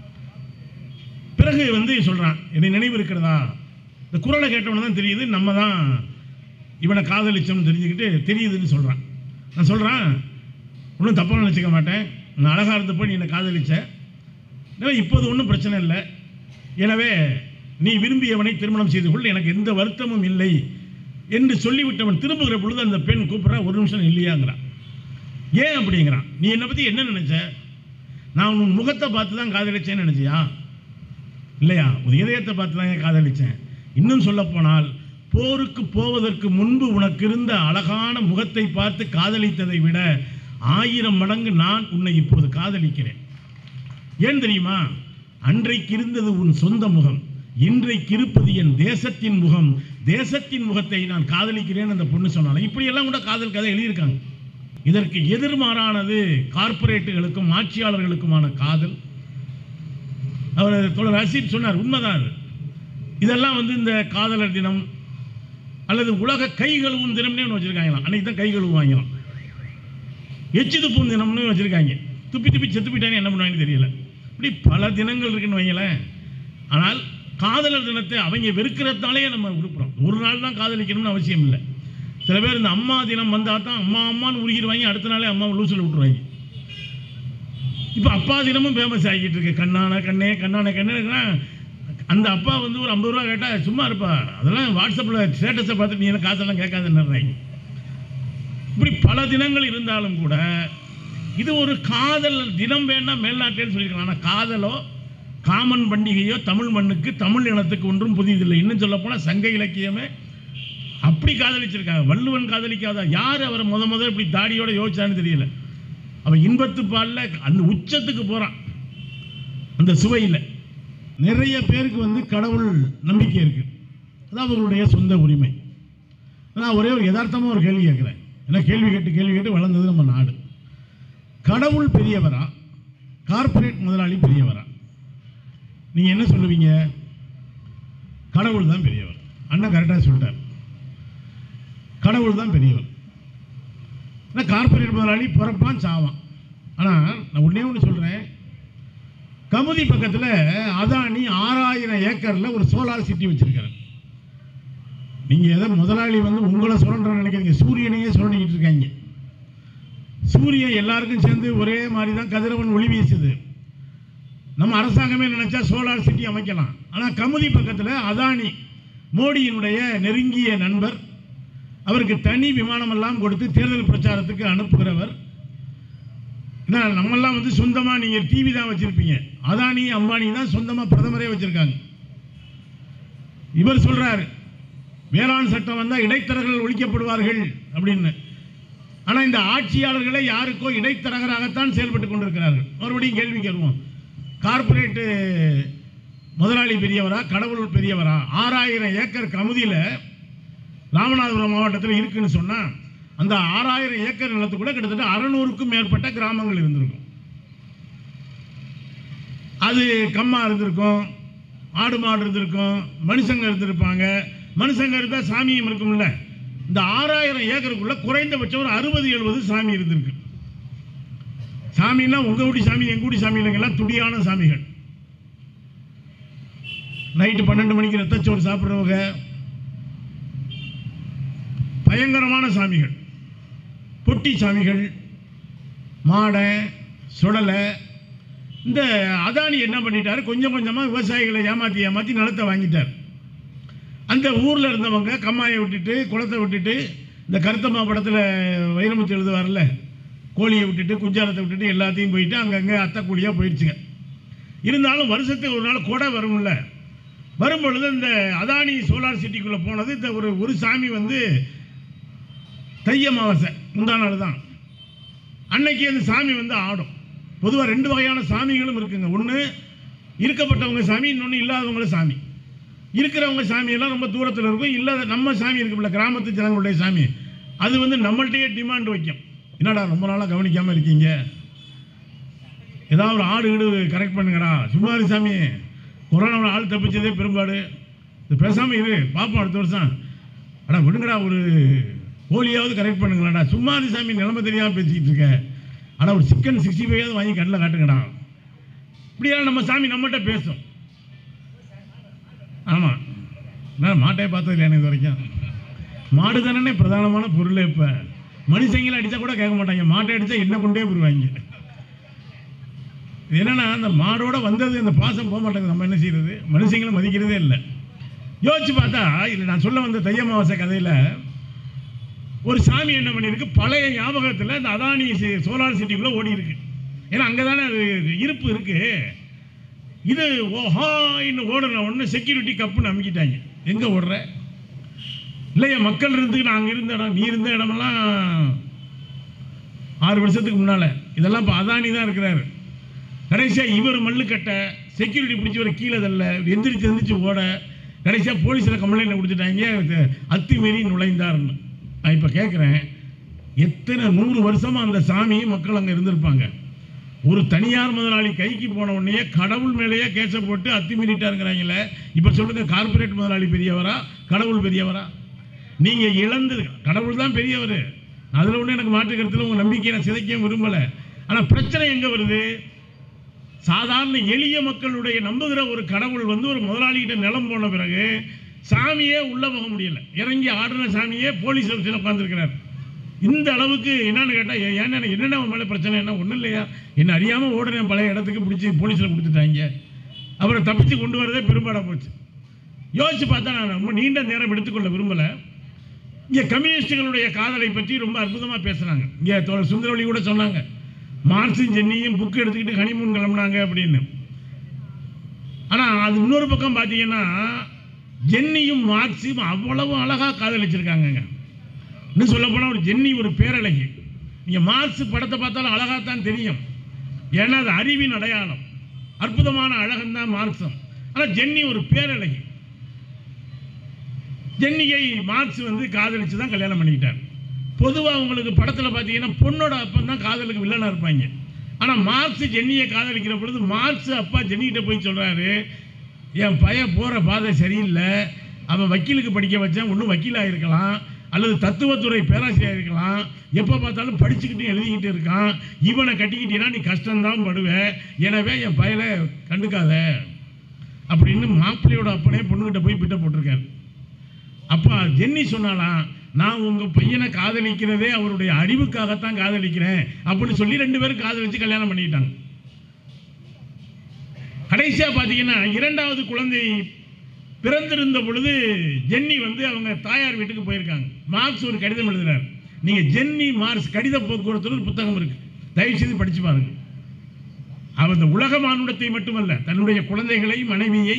S1: பிறகு வந்து சொல்றான் என்னை நினைவு இருக்கிறதா இந்த குரலை கேட்டவன தான் தெரியுது நம்ம தான் இவனை காதலிச்சோம்னு தெரிஞ்சுக்கிட்டு தெரியுதுன்னு சொல்றான் நான் சொல்றேன் ஒன்றும் தப்பாக நினச்சிக்க மாட்டேன் நான் அழகாக இருந்தப்போ நீ என்னை காதலிச்ச எனவே இப்போது ஒன்றும் பிரச்சனை இல்லை எனவே நீ விரும்பியவனை திருமணம் செய்து கொள் எனக்கு எந்த வருத்தமும் இல்லை என்று சொல்லிவிட்டவன் திரும்புகிற பொழுது அந்த பெண் கூப்பிட்றா ஒரு நிமிஷம் இல்லையாங்கிறான் ஏன் அப்படிங்கிறான் நீ என்னை பற்றி என்ன நினைச்ச நான் உன் முகத்தை பார்த்து தான் காதலிச்சேன்னு நினைச்சியா இல்லையா ஒரு இதயத்தை பார்த்து தான் காதலிச்சேன் இன்னும் சொல்ல போனால் போருக்கு போவதற்கு முன்பு உனக்கு இருந்த அழகான முகத்தை பார்த்து காதலித்ததை விட ஆயிரம் மடங்கு நான் உன்னை இப்போது காதலிக்கிறேன் ஏன் தெரியுமா அன்றைக்கு இருந்தது உன் சொந்த முகம் இன்றைக்கு இருப்பது என் தேசத்தின் முகம் தேசத்தின் முகத்தை நான் காதலிக்கிறேன் அந்த பொண்ணு சொன்னாலும் இப்படியெல்லாம் கூட காதல் கதை எழுதியிருக்காங்க இதற்கு எதிர்மாறானது கார்ப்பரேட்டுகளுக்கும் ஆட்சியாளர்களுக்குமான காதல் அவர் தோழர் ரசீத் சொன்னார் உண்மைதான் அது இதெல்லாம் வந்து இந்த காதலர் தினம் அல்லது உலக கை கழுவும் தினம்னே ஒன்று வச்சிருக்காங்களாம் அன்னைக்கு தான் கை கழுவுவாங்களாம் எச்சி துப்பும் தினம்னு வச்சிருக்காங்க துப்பி துப்பி செத்து போயிட்டாங்க என்ன பண்ணுவாங்கன்னு தெரியல இப்படி பல தினங்கள் இருக்குன்னு வைங்களேன் ஆனால் காதலர் தினத்தை அவங்க வெறுக்கிறதுனாலே நம்ம விருப்புறோம் ஒரு நாள் தான் காதலிக்கணும்னு அவசியம் இல்லை சில பேர் இந்த அம்மா தினம் வந்தால் தான் அம்மா அம்மான்னு உருகிடுவாங்க அடுத்த நாளே அம்மா லூசில் விட்டுருவாங்க இப்போ அப்பா தினமும் ஃபேமஸ் ஆகிட்டு இருக்கு கண்ணான கண்ணே கண்ணான கண்ணேன்னா அந்த அப்பா வந்து ஒரு ஐம்பது ரூபா கேட்டால் சும்மா இருப்பா அதெல்லாம் வாட்ஸ்அப்பில் ஸ்டேட்டஸை பார்த்துட்டு நீ என்ன காசெல்லாம் கேட்காதுன்னு இப்படி பல தினங்கள் இருந்தாலும் கூட இது ஒரு காதல் தினம் வேண்டாம் மேல்நாட்டேன்னு சொல்லியிருக்கலாம் ஆனால் காதலோ காமன் பண்டிகையோ தமிழ் மண்ணுக்கு தமிழ் இனத்துக்கு ஒன்றும் புதியதில்லை இன்னும் சொல்லப்போனால் சங்க இலக்கியமே அப்படி காதலிச்சிருக்காங்க வள்ளுவன் காதலிக்காத யார் அவரை முத முத இப்படி தாடியோட யோசிச்சான்னு தெரியல அவன் இன்பத்து பாலில் அந்த உச்சத்துக்கு போகிறான் அந்த சுவையில் நிறைய பேருக்கு வந்து கடவுள் நம்பிக்கை இருக்குது அது அவர்களுடைய சொந்த உரிமை நான் ஒரே ஒரு யதார்த்தமாக ஒரு கேள்வி கேட்குறேன் ஏன்னா கேள்வி கேட்டு கேள்வி கேட்டு வளர்ந்தது நம்ம நாடு கடவுள் பெரியவரா கார்ப்பரேட் முதலாளி பெரியவரா நீங்கள் என்ன சொல்லுவீங்க கடவுள் தான் பெரியவர் அண்ணன் கரெக்டாக சொல்லிட்டார் கடவுள் தான் பெரியவர் ஏன்னா கார்ப்பரேட் முதலாளி பிறப்பான் சாவான் ஆனால் நான் ஒன்றே ஒன்று சொல்கிறேன் கமுதி பக்கத்தில் அதானி ஆறாயிரம் ஏக்கரில் ஒரு சோலார் சிட்டி வச்சிருக்காரு நீங்கள் எதை முதலாளி வந்து உங்களை சுரண்ட நினைக்கிறீங்க சூரியனையே சுரண்டிக்கிட்டு இருக்காங்க சூரியன் எல்லாருக்கும் சேர்ந்து ஒரே மாதிரி தான் கதிரவன் ஒளி வீசுது நம்ம அரசாங்கமே நினைச்சா சோலார் சிட்டி அமைக்கலாம் ஆனால் கமுதி பக்கத்தில் அதானி மோடியினுடைய நெருங்கிய நண்பர் அவருக்கு தனி விமானமெல்லாம் கொடுத்து தேர்தல் பிரச்சாரத்துக்கு அனுப்புகிறவர் ஏன்னா நம்மெல்லாம் வந்து சொந்தமாக நீங்கள் டிவி தான் வச்சுருப்பீங்க அதானி அம்பானி தான் சொந்தமாக பிரதமரே வச்சுருக்காங்க இவர் சொல்கிறாரு வேளாண் சட்டம் வந்தால் இடைத்தரகர்கள் ஒழிக்கப்படுவார்கள் அப்படின்னு ஆனால் இந்த ஆட்சியாளர்களே யாருக்கோ இடைத்தரகராகத்தான் செயல்பட்டு கொண்டிருக்கிறார்கள் மறுபடியும் கேள்வி கேட்போம் கார்ப்பரேட்டு முதலாளி பெரியவரா கடவுள் பெரியவரா ஆறாயிரம் ஏக்கர் கமுதியில் ராமநாதபுரம் மாவட்டத்தில் இருக்குன்னு சொன்னால் அந்த ஆறாயிரம் ஏக்கர் நிலத்துக்குள்ள கிட்டத்தட்ட அறநூறுக்கும் மேற்பட்ட கிராமங்கள் இருந்திருக்கும் அது கம்மா இருந்திருக்கும் ஆடு மாடு இருந்திருக்கும் மனுஷங்க இருந்திருப்பாங்க மனுஷங்க இருந்தால் சாமியும் இருக்கும்ல இந்த ஆறாயிரம் ஏக்கருக்குள்ள குறைந்தபட்சம் ஒரு அறுபது எழுபது சாமி இருந்திருக்கு சாமின்னா உங்க ஊடி சாமி எங்க ஊடி சாமி இல்லைங்கெல்லாம் துடியான சாமிகள் நைட்டு பன்னெண்டு மணிக்கு ரத்தச்சோறு சாப்பிட்றவங்க பயங்கரமான சாமிகள் பொட்டி சாமிகள் மாடை சுடலை இந்த அதானி என்ன பண்ணிட்டாரு கொஞ்சம் கொஞ்சமாக விவசாயிகளை ஏமாற்றி ஏமாற்றி நிலத்தை வாங்கிட்டார் அந்த ஊரில் இருந்தவங்க கம்மாயை விட்டுட்டு குளத்தை விட்டுட்டு இந்த கருத்தம்மா படத்தில் வைரமுத்து எழுதுவார்ல கோழியை விட்டுட்டு குஞ்சாலத்தை விட்டுட்டு எல்லாத்தையும் போயிட்டு அங்கங்கே அத்தை கூலியாக போயிடுச்சுங்க இருந்தாலும் வருஷத்துக்கு ஒரு நாள் கொடை வரும்ல வரும் பொழுது இந்த அதானி சோலார் சிட்டிக்குள்ளே போனது இந்த ஒரு ஒரு சாமி வந்து தை அமாவாசை முந்தா நாள் தான் அன்னைக்கு அந்த சாமி வந்து ஆடும் பொதுவாக ரெண்டு வகையான சாமிகளும் இருக்குங்க ஒன்று இருக்கப்பட்டவங்க சாமி இன்னொன்று இல்லாதவங்கள சாமி இருக்கிறவங்க சாமியெல்லாம் ரொம்ப தூரத்தில் இருக்கும் இல்லாத நம்ம சாமி இருக்குல்ல கிராமத்து ஜனங்களுடைய சாமி அது வந்து நம்மள்கிட்டயே டிமாண்ட் வைக்கும் என்னடா ரொம்ப நாளாக கவனிக்காமல் இருக்கீங்க ஏதாவது ஒரு ஆடு வீடு கரெக்ட் பண்ணுங்கடா சும்மாரி சாமி கொரோனாவில் ஆள் தப்பிச்சதே பெரும்பாடு இது பேசாமல் இரு பார்ப்போம் அடுத்த வருஷம் அடா விடுங்கடா ஒரு கோழியாவது கரெக்ட் பண்ணுங்களாடா சும்மாரி சாமி நிலைமை தெரியாமல் பேசிக்கிட்டு இருக்க ஆனால் ஒரு சிக்கன் சிக்ஸ்டி ஃபைவாவது வாங்கி கட்டில் காட்டுங்கடா இப்படியெல்லாம் நம்ம சாமி நம்மகிட்ட பேசும் ஆமாம் நான் மாட்டே பார்த்தது இல்லை எனக்கு இது வரைக்கும் மாடு தானே பிரதானமான பொருள் இப்போ மனுஷங்களை அடித்தா கூட கேட்க மாட்டாங்க மாட்டை அடித்தா என்ன கொண்டே போடுவாங்க இது என்னன்னா அந்த மாடோட வந்தது இந்த பாசம் போக மாட்டேங்குது நம்ம என்ன செய்யறது மனுஷங்களை மதிக்கிறதே இல்லை யோசிச்சு பார்த்தா இல்லை நான் சொல்ல வந்த தையமாவாசை கதையில் ஒரு சாமி என்ன பண்ணியிருக்கு பழைய ஞாபகத்தில் இந்த அதானி சி- சோலார் சிட்டிக்குள்ளே ஓடி இருக்கு ஏன்னா அங்கே தானே அது இருப்பு இருக்கு இது ஓஹான்னு ஓடுன உடனே செக்யூரிட்டி கப்புன்னு அமுக்கிட்டாங்க எங்கே ஓடுற இல்லையா மக்கள் இருந்து நான் அங்கே இருந்த இடம் நீ இருந்த இடமெல்லாம் ஆறு வருஷத்துக்கு முன்னால் இதெல்லாம் இப்போ அதானி தான் இருக்கிறாரு கடைசியாக இவர் மல்லுக்கட்ட செக்யூரிட்டி பிடிச்சி ஒரு கீழே தள்ள எந்திரிச்சு எந்திரிச்சு ஓட கடைசியாக போலீஸில் கம்ப்ளைண்ட் கொடுத்துட்டாங்க இது அத்துமீறி நுழைந்தார்னு நான் இப்போ கேட்குறேன் எத்தனை நூறு வருஷமாக அந்த சாமி மக்கள் அங்கே இருந்திருப்பாங்க ஒரு தனியார் முதலாளி கைக்கு போன உடனே கடவுள் மேலேயே கேஸை போட்டு அத்துமீறிட்டாருங்கிறாங்களே இப்போ சொல்லுங்க கார்ப்பரேட் முதலாளி பெரியவரா கடவுள் பெரியவரா நீங்கள் இழந்து கடவுள் தான் பெரியவர் அதில் ஒன்றும் எனக்கு மாற்று கருத்தில் உங்கள் நம்பிக்கையை நான் சிதைக்க விரும்பலை ஆனால் பிரச்சனை எங்கே வருது சாதாரண எளிய மக்களுடைய நம்புகிற ஒரு கடவுள் வந்து ஒரு முதலாளிகிட்ட நிலம் போன பிறகு சாமியே உள்ள போக முடியல இறங்கி ஆடின சாமியே போலீஸ் ஆஃபீஸில் உட்காந்துருக்கிறார் இந்த அளவுக்கு என்னன்னு கேட்டால் ஏன்னா என்னென்ன உன் மேலே பிரச்சனை என்ன ஒன்றும் இல்லையா என்ன அறியாமல் ஓடுறேன் பழைய இடத்துக்கு பிடிச்சி போலீஸில் கொடுத்துட்டாங்க அவரை தப்பிச்சு கொண்டு வரதே பெரும்பாடாக போச்சு யோசிச்சு பார்த்தா நான் ரொம்ப நீண்ட நேரம் எடுத்துக்கொள்ள விரும்பலை இங்கே கம்யூனிஸ்டுகளுடைய காதலை பற்றி ரொம்ப அற்புதமாக பேசுனாங்க இங்கே தோழர் சுந்தரவழி கூட சொன்னாங்க மார்க்சும் ஜென்னியும் புக்கு எடுத்துக்கிட்டு ஹனிமூன் கிளம்புனாங்க அப்படின்னு ஆனால் அது இன்னொரு பக்கம் பார்த்தீங்கன்னா ஜென்னியும் மார்க்ஸும் அவ்வளவு அழகாக காதலிச்சிருக்காங்கங்க இன்னும் சொல்லப்போனால் ஒரு ஜென்னி ஒரு பேரழகி நீங்கள் மார்க்ஸ் படத்தை பார்த்தாலும் அழகாக தான் தெரியும் ஏன்னா அது அறிவின் அடையாளம் அற்புதமான அழகன் தான் மார்க்சம் ஆனால் ஜென்னி ஒரு பேரழகி ஜென்னியை மார்க்ஸ் வந்து காதலிச்சு தான் கல்யாணம் பண்ணிக்கிட்டார் பொதுவாக உங்களுக்கு படத்தில் பார்த்தீங்கன்னா பொண்ணோட அப்பன் தான் காதலுக்கு வில்லனாக இருப்பாங்க ஆனால் மார்க்ஸ் ஜென்னியை காதலிக்கிற பொழுது மார்க்ஸ் அப்பா ஜென்னிகிட்ட போய் சொல்கிறாரு என் பையன் போகிற பாதை சரியில்லை அவன் வக்கீலுக்கு படிக்க வச்சேன் ஒன்றும் வக்கீலாக இருக்கலாம் அல்லது தத்துவத்துறை பேராசிரியர் இருக்கலாம் எப்போ பார்த்தாலும் படிச்சுக்கிட்டு எழுதிக்கிட்டு இருக்கான் இவனை கட்டிக்கிட்டீங்கன்னா நீ கஷ்டம்தான் படுவ எனவே என் பயலை கண்டுக்காத அப்படின்னு மாப்பிள்ளையோட அப்பனே பொண்ணுகிட்ட போய் பிட்ட போட்டிருக்காரு அப்பா ஜென்னி சொன்னாலாம் நான் உங்கள் பையனை காதலிக்கிறதே அவருடைய அறிவுக்காகத்தான் காதலிக்கிறேன் அப்படின்னு சொல்லி ரெண்டு பேரும் காதலிச்சு கல்யாணம் பண்ணிக்கிட்டாங்க கடைசியாக பார்த்தீங்கன்னா இரண்டாவது குழந்தை பிறந்திருந்த பொழுது ஜென்னி வந்து அவங்க தாயார் வீட்டுக்கு போயிருக்காங்க மார்க்ஸ் ஒரு கடிதம் எழுதுறார் நீங்கள் ஜென்னி மார்க்ஸ் கடித போக்குவரத்து ஒரு புத்தகம் இருக்கு தயவு செய்து படிச்சு பாருங்க அவர் இந்த உலக மானுடத்தை மட்டுமல்ல தன்னுடைய குழந்தைகளை மனைவியை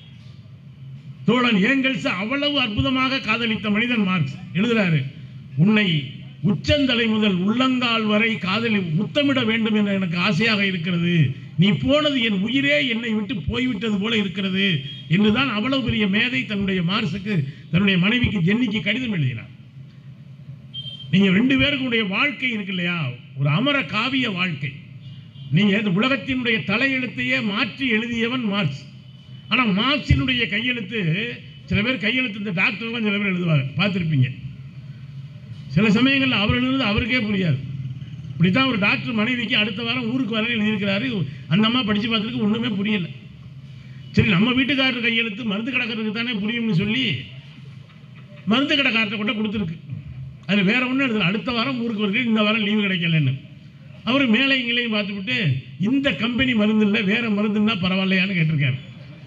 S1: தோழன் ஏங்கல்ஸ் அவ்வளவு அற்புதமாக காதலித்த மனிதன் மார்க்ஸ் எழுதுறாரு உன்னை உச்சந்தலை முதல் உள்ளங்கால் வரை காதலி முத்தமிட வேண்டும் என எனக்கு ஆசையாக இருக்கிறது நீ போனது என் உயிரே என்னை விட்டு போய்விட்டது போல இருக்கிறது என்றுதான் அவ்வளவு பெரிய மேதை தன்னுடைய மார்க்ஸுக்கு தன்னுடைய மனைவிக்கு ஜென்னிக்கு கடிதம் எழுதினார் நீங்க ரெண்டு பேருக்குடைய வாழ்க்கை இருக்கு இல்லையா ஒரு அமர காவிய வாழ்க்கை நீங்க இந்த உலகத்தினுடைய தலையெழுத்தையே மாற்றி எழுதியவன் மார்க்ஸ் ஆனால் மார்க்சினுடைய கையெழுத்து சில பேர் கையெழுத்து இந்த டாக்டர்லாம் சில பேர் எழுதுவாங்க பார்த்துருப்பீங்க சில சமயங்களில் அவர் எழுதுறது அவருக்கே புரியாது இப்படி தான் ஒரு டாக்டர் மனைவிக்கு அடுத்த வாரம் ஊருக்கு வரேன் எழுதியிருக்கிறாரு அந்த அம்மா படித்து பார்த்துருக்கு ஒன்றுமே புரியல சரி நம்ம வீட்டுக்காரர் கையெழுத்து மருந்து கடைக்காரருக்கு தானே புரியும்னு சொல்லி மருந்து கடைக்காரர்கிட்ட கொண்டு கொடுத்துருக்கு அது வேற ஒன்றும் எழுதல அடுத்த வாரம் ஊருக்கு வருது இந்த வாரம் லீவு கிடைக்கலன்னு அவர் மேலே இங்கேயும் பார்த்துவிட்டு இந்த கம்பெனி மருந்து இல்லை வேற மருந்துன்னா பரவாயில்லையான்னு கேட்டிருக்காரு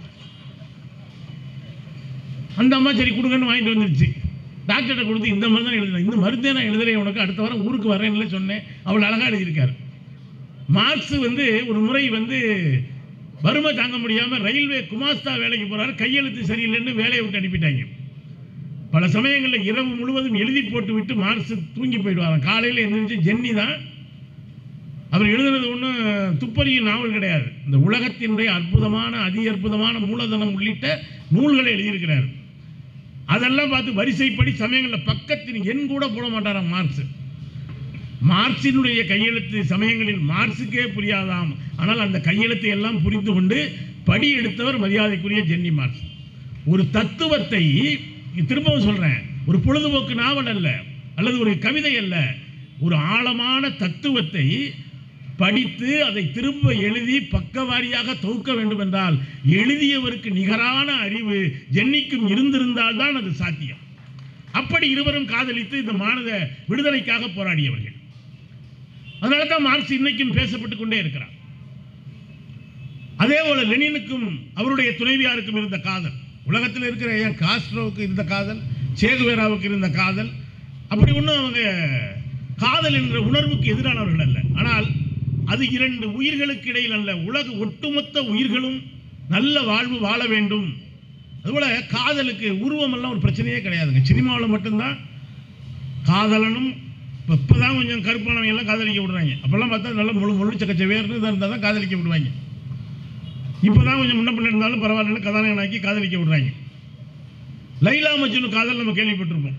S1: அந்த அம்மா சரி கொடுங்கன்னு வாங்கிட்டு வந்துருச்சு டாக்டர்கிட்ட கொடுத்து இந்த மருந்து தான் எழுதுனேன் இந்த மருந்தே நான் எழுதுறேன் உனக்கு அடுத்த வாரம் ஊருக்கு வரேன்ல சொன்னேன் அவள் அழகாக எழுதியிருக்காரு மார்க்ஸ் வந்து ஒரு முறை வந்து வறுமை தாங்க முடியாமல் ரயில்வே குமாஸ்தா வேலைக்கு போறாரு கையெழுத்து சரியில்லைன்னு வேலையை விட்டு அனுப்பிட்டாங்க பல சமயங்களில் இரவு முழுவதும் எழுதி போட்டு விட்டு மார்க்ஸ் தூங்கி போயிடுவாராம் காலையில் எழுந்திரிச்சு ஜென்னி தான் அவர் எழுதுனது ஒன்றும் துப்பறியும் நாவல் கிடையாது இந்த உலகத்தினுடைய அற்புதமான அதி அற்புதமான மூலதனம் உள்ளிட்ட நூல்களை எழுதியிருக்கிறார் அதெல்லாம் பார்த்து வரிசைப்படி சமயங்களில் பக்கத்தின் எண் கூட போட மாட்டாராம் மார்க்ஸ் மார்க்சினுடைய கையெழுத்து சமயங்களில் மார்க்ஸுக்கே புரியாதாம் ஆனால் அந்த கையெழுத்தை எல்லாம் புரிந்து கொண்டு படி எடுத்தவர் மரியாதைக்குரிய ஜென்னி மார்க்ஸ் ஒரு தத்துவத்தை திரும்பவும் சொல்றேன் ஒரு பொழுதுபோக்கு நாவல் அல்ல அல்லது ஒரு கவிதை அல்ல ஒரு ஆழமான தத்துவத்தை படித்து அதை திரும்ப எழுதி பக்கவாரியாக தொகுக்க வேண்டும் என்றால் எழுதியவருக்கு நிகரான அறிவு ஜென்னிக்கும் இருந்திருந்தால் தான் அது சாத்தியம் அப்படி இருவரும் காதலித்து இந்த மாநில விடுதலைக்காக போராடியவர்கள் அதனால தான் மார்க்ஸ் இன்னைக்கும் பேசப்பட்டு கொண்டே இருக்கிறார் அதே போல லெனினுக்கும் அவருடைய துணைவியாருக்கும் இருந்த காதல் உலகத்தில் இருக்கிற ஏன் காஸ்ட்ரோவுக்கு இருந்த காதல் சேகுவேராவுக்கு இருந்த காதல் அப்படி ஒன்றும் அவங்க காதல் என்ற உணர்வுக்கு எதிரானவர்கள் அல்ல ஆனால் அது இரண்டு உயிர்களுக்கு இடையில் அல்ல உலக ஒட்டுமொத்த உயிர்களும் நல்ல வாழ்வு வாழ வேண்டும் அதுபோல காதலுக்கு உருவமெல்லாம் ஒரு பிரச்சனையே கிடையாதுங்க சினிமாவில் மட்டும்தான் காதலனும் இப்போ இப்போ தான் கொஞ்சம் கருப்பானவங்க எல்லாம் காதலிக்க விடுறாங்க அப்போல்லாம் பார்த்தா நல்ல முழு முழு சக்கச்ச வேர்னு இதாக இருந்தால் தான் காதலிக்க விடுவாங்க இப்போ தான் கொஞ்சம் முன்ன பின்ன இருந்தாலும் பரவாயில்லன்னு கதாநாயகனாக்கி காதலிக்க விடுறாங்க லைலா மஜ்னு காதல் நம்ம கேள்விப்பட்டிருப்போம்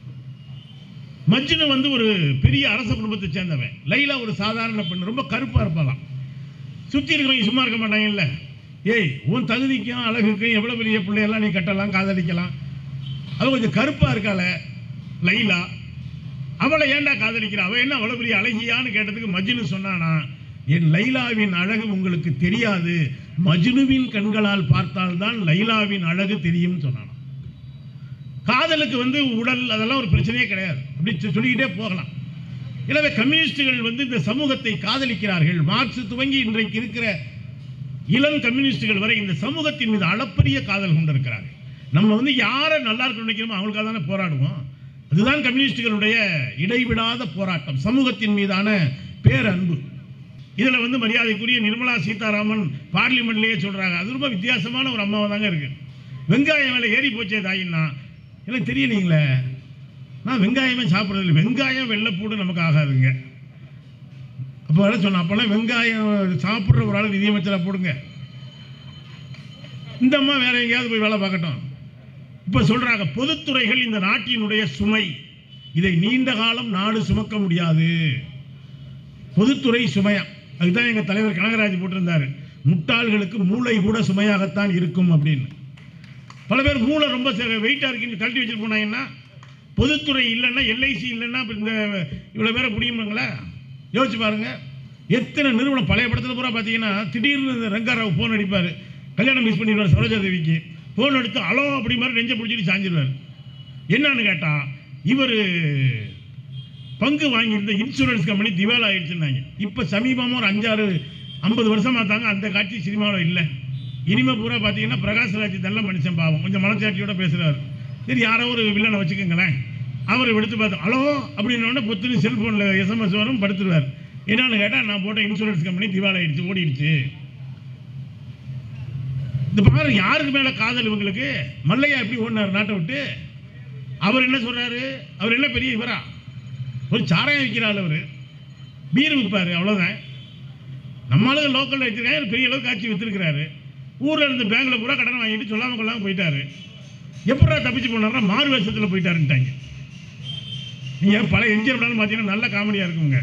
S1: மஜ்னு வந்து ஒரு பெரிய அரச குடும்பத்தை சேர்ந்தவன் லைலா ஒரு சாதாரண பெண் ரொம்ப கருப்பாக இருப்பாளாம் சுற்றி இருக்கிறவங்க சும்மா இருக்க மாட்டாங்கல்ல ஏய் உன் தகுதிக்கும் அழகுக்கும் எவ்வளோ பெரிய பிள்ளையெல்லாம் நீ கட்டலாம் காதலிக்கலாம் அவள் கொஞ்சம் கருப்பாக இருக்காள லைலா அவளை ஏன்டா காதலிக்கிறா அவள் என்ன அவ்வளோ பெரிய அழகியான்னு கேட்டதுக்கு மஜ்னு சொன்னானா என் லைலாவின் அழகு உங்களுக்கு தெரியாது மஜ்னுவின் கண்களால் பார்த்தால்தான் லைலாவின் அழகு தெரியும்னு சொன்னானா காதலுக்கு வந்து உடல் அதெல்லாம் ஒரு பிரச்சனையே கிடையாது அப்படி சொ- சொல்லிக்கிட்டே போகலாம் எனவே கம்யூனிஸ்டுகள் வந்து இந்த சமூகத்தை காதலிக்கிறார்கள் மார்க்ஸ் துவங்கி இன்றைக்கு இருக்கிற இளம் கம்யூனிஸ்டுகள் வரை இந்த சமூகத்தின் மீது அளப்பரிய காதல் கொண்டிருக்கிறாங்க நம்ம வந்து யாரை நல்லா இருக்கணும்னு நினைக்கிறோமோ அவங்களுக்காக தானே போராடுவோம் அதுதான் கம்யூனிஸ்டுகளுடைய இடைவிடாத போராட்டம் சமூகத்தின் மீதான பேரன்பு இதில் வந்து மரியாதைக்குரிய நிர்மலா சீதாராமன் பார்லிமெண்ட்லேயே சொல்கிறாங்க அது ரொம்ப வித்தியாசமான ஒரு அம்மாவை தாங்க இருக்கு வெங்காயம் விலை ஏறி போச்சே தாயின்னா எனக்கு தெரியலீங்களே நான் வெங்காயமே சாப்பிட்றதில்ல வெங்காயம் வெள்ளைப்பூடு நமக்கு ஆகாதுங்க அப்போ வேலை சொன்னேன் அப்போல்லாம் வெங்காயம் சாப்பிட்ற ஒரு ஆள் நிதியமைச்சராக போடுங்க இந்த அம்மா வேற எங்கேயாவது போய் வேலை பார்க்கட்டும் இப்போ சொல்றாங்க பொதுத்துறைகள் இந்த நாட்டினுடைய சுமை இதை நீண்ட காலம் நாடு சுமக்க முடியாது பொதுத்துறை சுமையா அதுதான் எங்க தலைவர் கனகராஜ் போட்டிருந்தாரு முட்டாள்களுக்கு மூளை கூட சுமையாகத்தான் இருக்கும் அப்படின்னு பல பேர் மூளை ரொம்ப வெயிட்டா இருக்குன்னு தள்ளி வச்சுட்டு போனாங்கன்னா பொதுத்துறை இல்லைன்னா எல்ஐசி இல்லைன்னா அப்ப இந்த இவ்வளோ பேரை முடியுமாங்களா யோசிச்சு பாருங்க எத்தனை நிறுவனம் பழைய படத்தில் பூரா பார்த்தீங்கன்னா திடீர்னு இந்த ரங்காராவ் ஃபோன் அடிப்பார் கல்யாணம் மிஸ் பண்ணிடுவார் சரோஜா தேவிக்கு ஃபோன் எடுத்து அலோ அப்படி மாதிரி நெஞ்சை பிடிச்சிட்டு சாஞ்சிடுவார் என்னன்னு கேட்டா இவர் பங்கு வாங்கியிருந்த இன்சூரன்ஸ் கம்பெனி திவால் ஆயிடுச்சுன்னாங்க இப்போ சமீபமாக ஒரு அஞ்சாறு ஐம்பது வருஷம் பார்த்தாங்க அந்த காட்சி சினிமாவில் இல்லை இனிமே பூரா பார்த்தீங்கன்னா பிரகாஷ்ராஜ் நல்ல மனுஷன் பாவம் கொஞ்சம் மனச்சாட்சியோட பேசுகிறார் சரி யாரோ ஒரு வில்லனை வச்சுக்கோங்களேன் அவர் எடுத்து பார்த்து ஹலோ அப்படின்னோடனே பொத்துன்னு செல்ஃபோனில் எஸ்எம்எஸ் வரும் படுத்துருவார் என்னன்னு கேட்டால் நான் போட்ட இன்சூரன்ஸ் கம்பெனி திவால் ஆயிடுச்சு ஓடிடுச்சு இந்த பாரு யாருக்கு மேலே காதல் இவங்களுக்கு மல்லையா எப்படி ஓடினார் நாட்டை விட்டு அவர் என்ன சொல்றாரு அவர் என்ன பெரிய இவரா ஒரு சாராயம் விற்கிறாள் அவர் பீர் விற்பாரு அவ்வளோதான் நம்ம ஆளுங்க லோக்கலில் வச்சிருக்காங்க பெரிய அளவுக்கு காட்சி விற்றுருக்கிறாரு ஊரில் இருந்து பேங்க்ல பூரா கடன் வாங்கிட்டு சொல்லாமல் கொள்ளாமல் போயிட்டாரு எப்படா தப்பிச்சு போனார்னா மாறு வேஷத்தில் போயிட்டாருன்ட்டாங்க நீங்கள் பல எம்ஜிஆர் படம் பார்த்தீங்கன்னா நல்ல காமெடியாக இருக்குங்க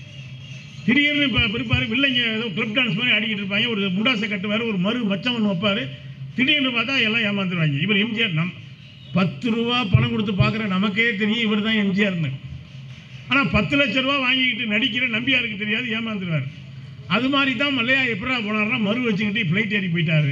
S1: திடீர்னு இப்போ பிற்பாரு வில்லைங்க ஏதோ கிளப் டான்ஸ் மாதிரி ஆடிக்கிட்டு இருப்பாங்க ஒரு முண்டாசை கட்டுவார் ஒரு மறு மச்சம் ஒன்று வைப்பார் திடீர்னு பார்த்தா எல்லாம் ஏமாந்துருவாங்க இவர் எம்ஜிஆர் நம் பத்து ரூபா பணம் கொடுத்து பார்க்குற நமக்கே தெரியும் இவர் தான் எம்ஜிஆர்னு ஆனால் பத்து லட்ச ரூபா வாங்கிக்கிட்டு நடிக்கிற நம்பியாருக்கு தெரியாது ஏமாந்துருவார் அது மாதிரி தான் மல்லையா எப்படா போனார்னா மறு வச்சுக்கிட்டு ஃப்ளைட் ஏறி போயிட்டாரு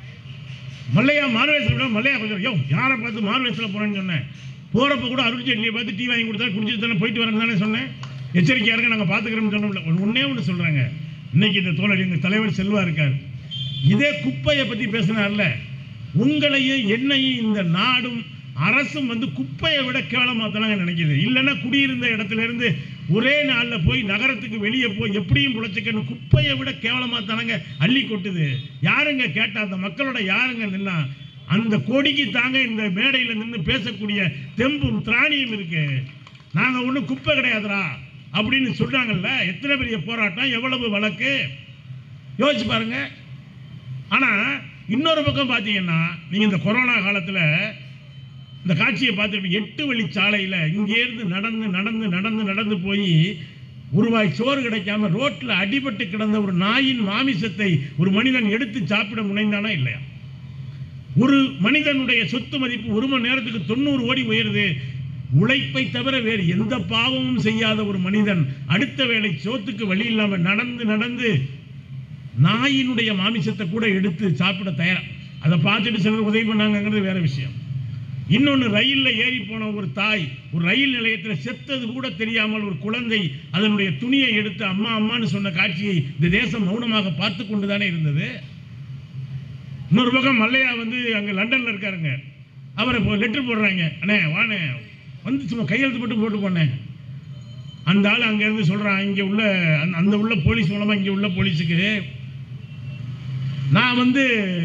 S1: மல்லையா மார்வேஸில் விட மல்லையா கொஞ்சம் யோ யாரை பார்த்து மார்வேஸில் போகிறேன்னு சொன்னேன் போகிறப்ப கூட அருள்ஜேட்லியை பார்த்து டீ வாங்கி கொடுத்தா குடிச்சிட்டு தானே போயிட்டு வரேன்னு தானே சொன்னேன் எச்சரிக்கையாக இருக்க நாங்கள் பார்த்துக்கிறோம்னு சொன்னோம்ல ஒன்று ஒன்றே ஒன்று சொல்கிறாங்க இன்னைக்கு இந்த தோழர் எங்கள் தலைவர் செல்வா இருக்கார் இதே குப்பையை பற்றி பேசினார்ல உங்களையும் என்னையும் இந்த நாடும் அரசும் வந்து குப்பையை விட கேவலமாக தானங்க நினைக்கிது இல்லைன்னா குடியிருந்த இடத்துல இருந்து ஒரே நாளில் போய் நகரத்துக்கு வெளியே போய் எப்படியும் பிழைச்சிக்கணும் குப்பையை விட கேவலமாக தானங்க அள்ளி கொட்டுது யாருங்க கேட்டா அந்த மக்களோட யாருங்க நின்னா அந்த கொடிக்கு தாங்க இந்த மேடையில் நின்று பேசக்கூடிய தெம்பும் திராணியும் இருக்கு நாங்கள் ஒன்றும் குப்பை கிடையாதுடா அப்படின்னு சொல்றாங்கல்ல எத்தனை பெரிய போராட்டம் எவ்வளவு வழக்கு யோசிச்சு பாருங்க ஆனா இன்னொரு பக்கம் பார்த்தீங்கன்னா நீங்க இந்த கொரோனா காலத்துல இந்த காட்சியை பார்த்துட்டு எட்டு வழி சாலையில் இங்கேருந்து நடந்து நடந்து நடந்து நடந்து போய் ஒரு வாய் சோறு கிடைக்காம ரோட்டில் அடிபட்டு கிடந்த ஒரு நாயின் மாமிசத்தை ஒரு மனிதன் எடுத்து சாப்பிட முனைந்தானா இல்லையா ஒரு மனிதனுடைய சொத்து மதிப்பு ஒரு மணி நேரத்துக்கு தொண்ணூறு கோடி உயருது உழைப்பை தவிர வேறு எந்த பாவமும் செய்யாத ஒரு மனிதன் அடுத்த வேளை சோத்துக்கு வழி இல்லாம நடந்து நடந்து நாயினுடைய மாமிசத்தை கூட எடுத்து சாப்பிட தயாரா அதை பார்த்துட்டு சிலர் உதவி பண்ணாங்கங்கிறது வேற விஷயம் இன்னொன்று ரயிலில் ஏறி போன ஒரு தாய் ஒரு ரயில் நிலையத்தில் செத்தது கூட தெரியாமல் ஒரு குழந்தை அதனுடைய துணியை எடுத்து அம்மா அம்மான்னு சொன்ன காட்சியை இந்த தேசம் மௌனமாக பார்த்து கொண்டு தானே இருந்தது இன்னொரு பக்கம் மல்லையா வந்து அங்கே லண்டனில் இருக்காருங்க அவரை இப்போ லெட்டர் போடுறாங்க அண்ணே வாண்ணே வந்து சும்மா கையெழுத்து போட்டு போட்டு போனேன் அந்த ஆள் அங்கேருந்து சொல்கிறான் இங்கே உள்ள அந்த அந்த உள்ள போலீஸ் மூலமாக இங்கே உள்ள போலீஸுக்கு நான் வந்து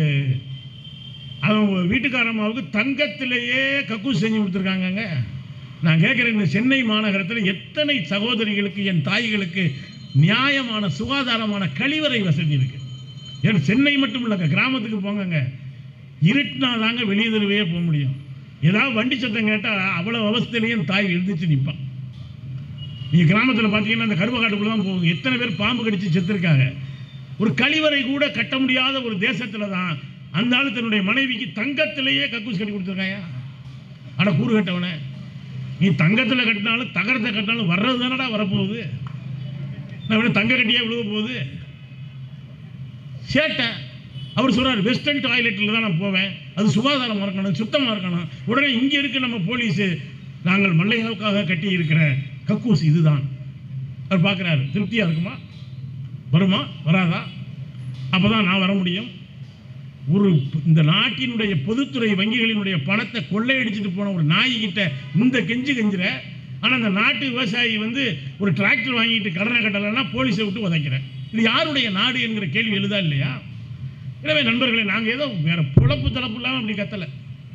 S1: அவன் வீட்டுக்காரம்மாவுக்கு தங்கத்திலேயே கக்கூஸ் செஞ்சு கொடுத்துருக்காங்கங்க நான் கேட்குறேன் இந்த சென்னை மாநகரத்தில் எத்தனை சகோதரிகளுக்கு என் தாய்களுக்கு நியாயமான சுகாதாரமான கழிவறை வசதி இருக்கு ஏன்னா சென்னை மட்டும் இல்லைங்க கிராமத்துக்கு போங்கங்க இருட்டினா தாங்க வெளியே தெருவே போக முடியும் ஏதாவது வண்டி சத்தம் கேட்டால் அவ்வளோ அவஸ்தையிலையும் தாய் எழுந்திரிச்சு நிற்பான் நீங்கள் கிராமத்தில் பார்த்தீங்கன்னா அந்த கருவக்காட்டுக்குள்ள தான் போகும் எத்தனை பேர் பாம்பு கடிச்சு செத்துருக்காங்க ஒரு கழிவறை கூட கட்ட முடியாத ஒரு தேசத்தில் தான் அந்த ஆளு தன்னுடைய மனைவிக்கு தங்கத்திலேயே கக்கூஸ் கட்டி கொடுத்துருக்காயா அட கூறு கட்டவனே நீ தங்கத்தில் கட்டினாலும் தகரத்தை கட்டினாலும் வர்றது தானடா வரப்போகுது நான் வேணும் தங்க கட்டியே விழுக போகுது சேட்டை அவர் சொல்றாரு வெஸ்டர்ன் டாய்லெட்டில் தான் நான் போவேன் அது சுகாதாரமாக இருக்கணும் சுத்தமாக இருக்கணும் உடனே இங்கே இருக்க நம்ம போலீஸு நாங்கள் மல்லையாவுக்காக கட்டி இருக்கிற கக்கூஸ் இதுதான் அவர் பார்க்குறாரு திருப்தியாக இருக்குமா வருமா வராதா அப்பதான் நான் வர முடியும் ஒரு இந்த நாட்டினுடைய பொதுத்துறை வங்கிகளினுடைய பணத்தை கொள்ளையடிச்சிட்டு போன ஒரு நாய்கிட்ட இந்த கெஞ்சு கெஞ்சுற ஆனால் அந்த நாட்டு விவசாயி வந்து ஒரு டிராக்டர் வாங்கிட்டு கடனை கட்டலைன்னா போலீஸை விட்டு உதைக்கிறேன் இது யாருடைய நாடு என்கிற கேள்வி எழுதா இல்லையா எனவே நண்பர்களே நாங்கள் ஏதோ வேற புழப்பு தளப்பு இல்லாமல் அப்படி கத்தலை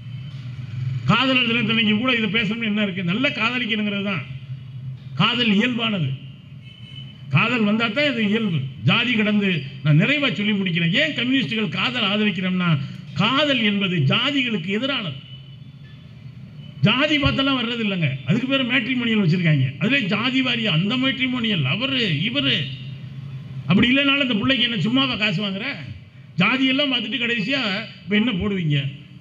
S1: காதலர் தினத்தன்னைக்கு கூட இதை பேசணும்னு என்ன இருக்கு நல்ல காதலிக்கணுங்கிறது தான் காதல் இயல்பானது காதல் வந்தால் தான் இது இயல்பு ஜாதி கடந்து நான் நிறைவாக சொல்லி முடிக்கிறேன் ஏன் கம்யூனிஸ்டுகள் காதல் ஆதரிக்கிறோம்னா காதல் என்பது ஜாதிகளுக்கு எதிரானது ஜாதி பார்த்தெல்லாம் வர்றது இல்லைங்க அதுக்கு பேர் மேட்ரிமோனியல் வச்சிருக்காங்க அதுல ஜாதி வாரியா அந்த மேட்ரிமோனியல் அவரு இவரு அப்படி இல்லைனாலும் இந்த பிள்ளைக்கு என்ன சும்மாவா காசு வாங்குற ஜாதியெல்லாம் பார்த்துட்டு கடைசியா இப்போ என்ன போடுவீங்க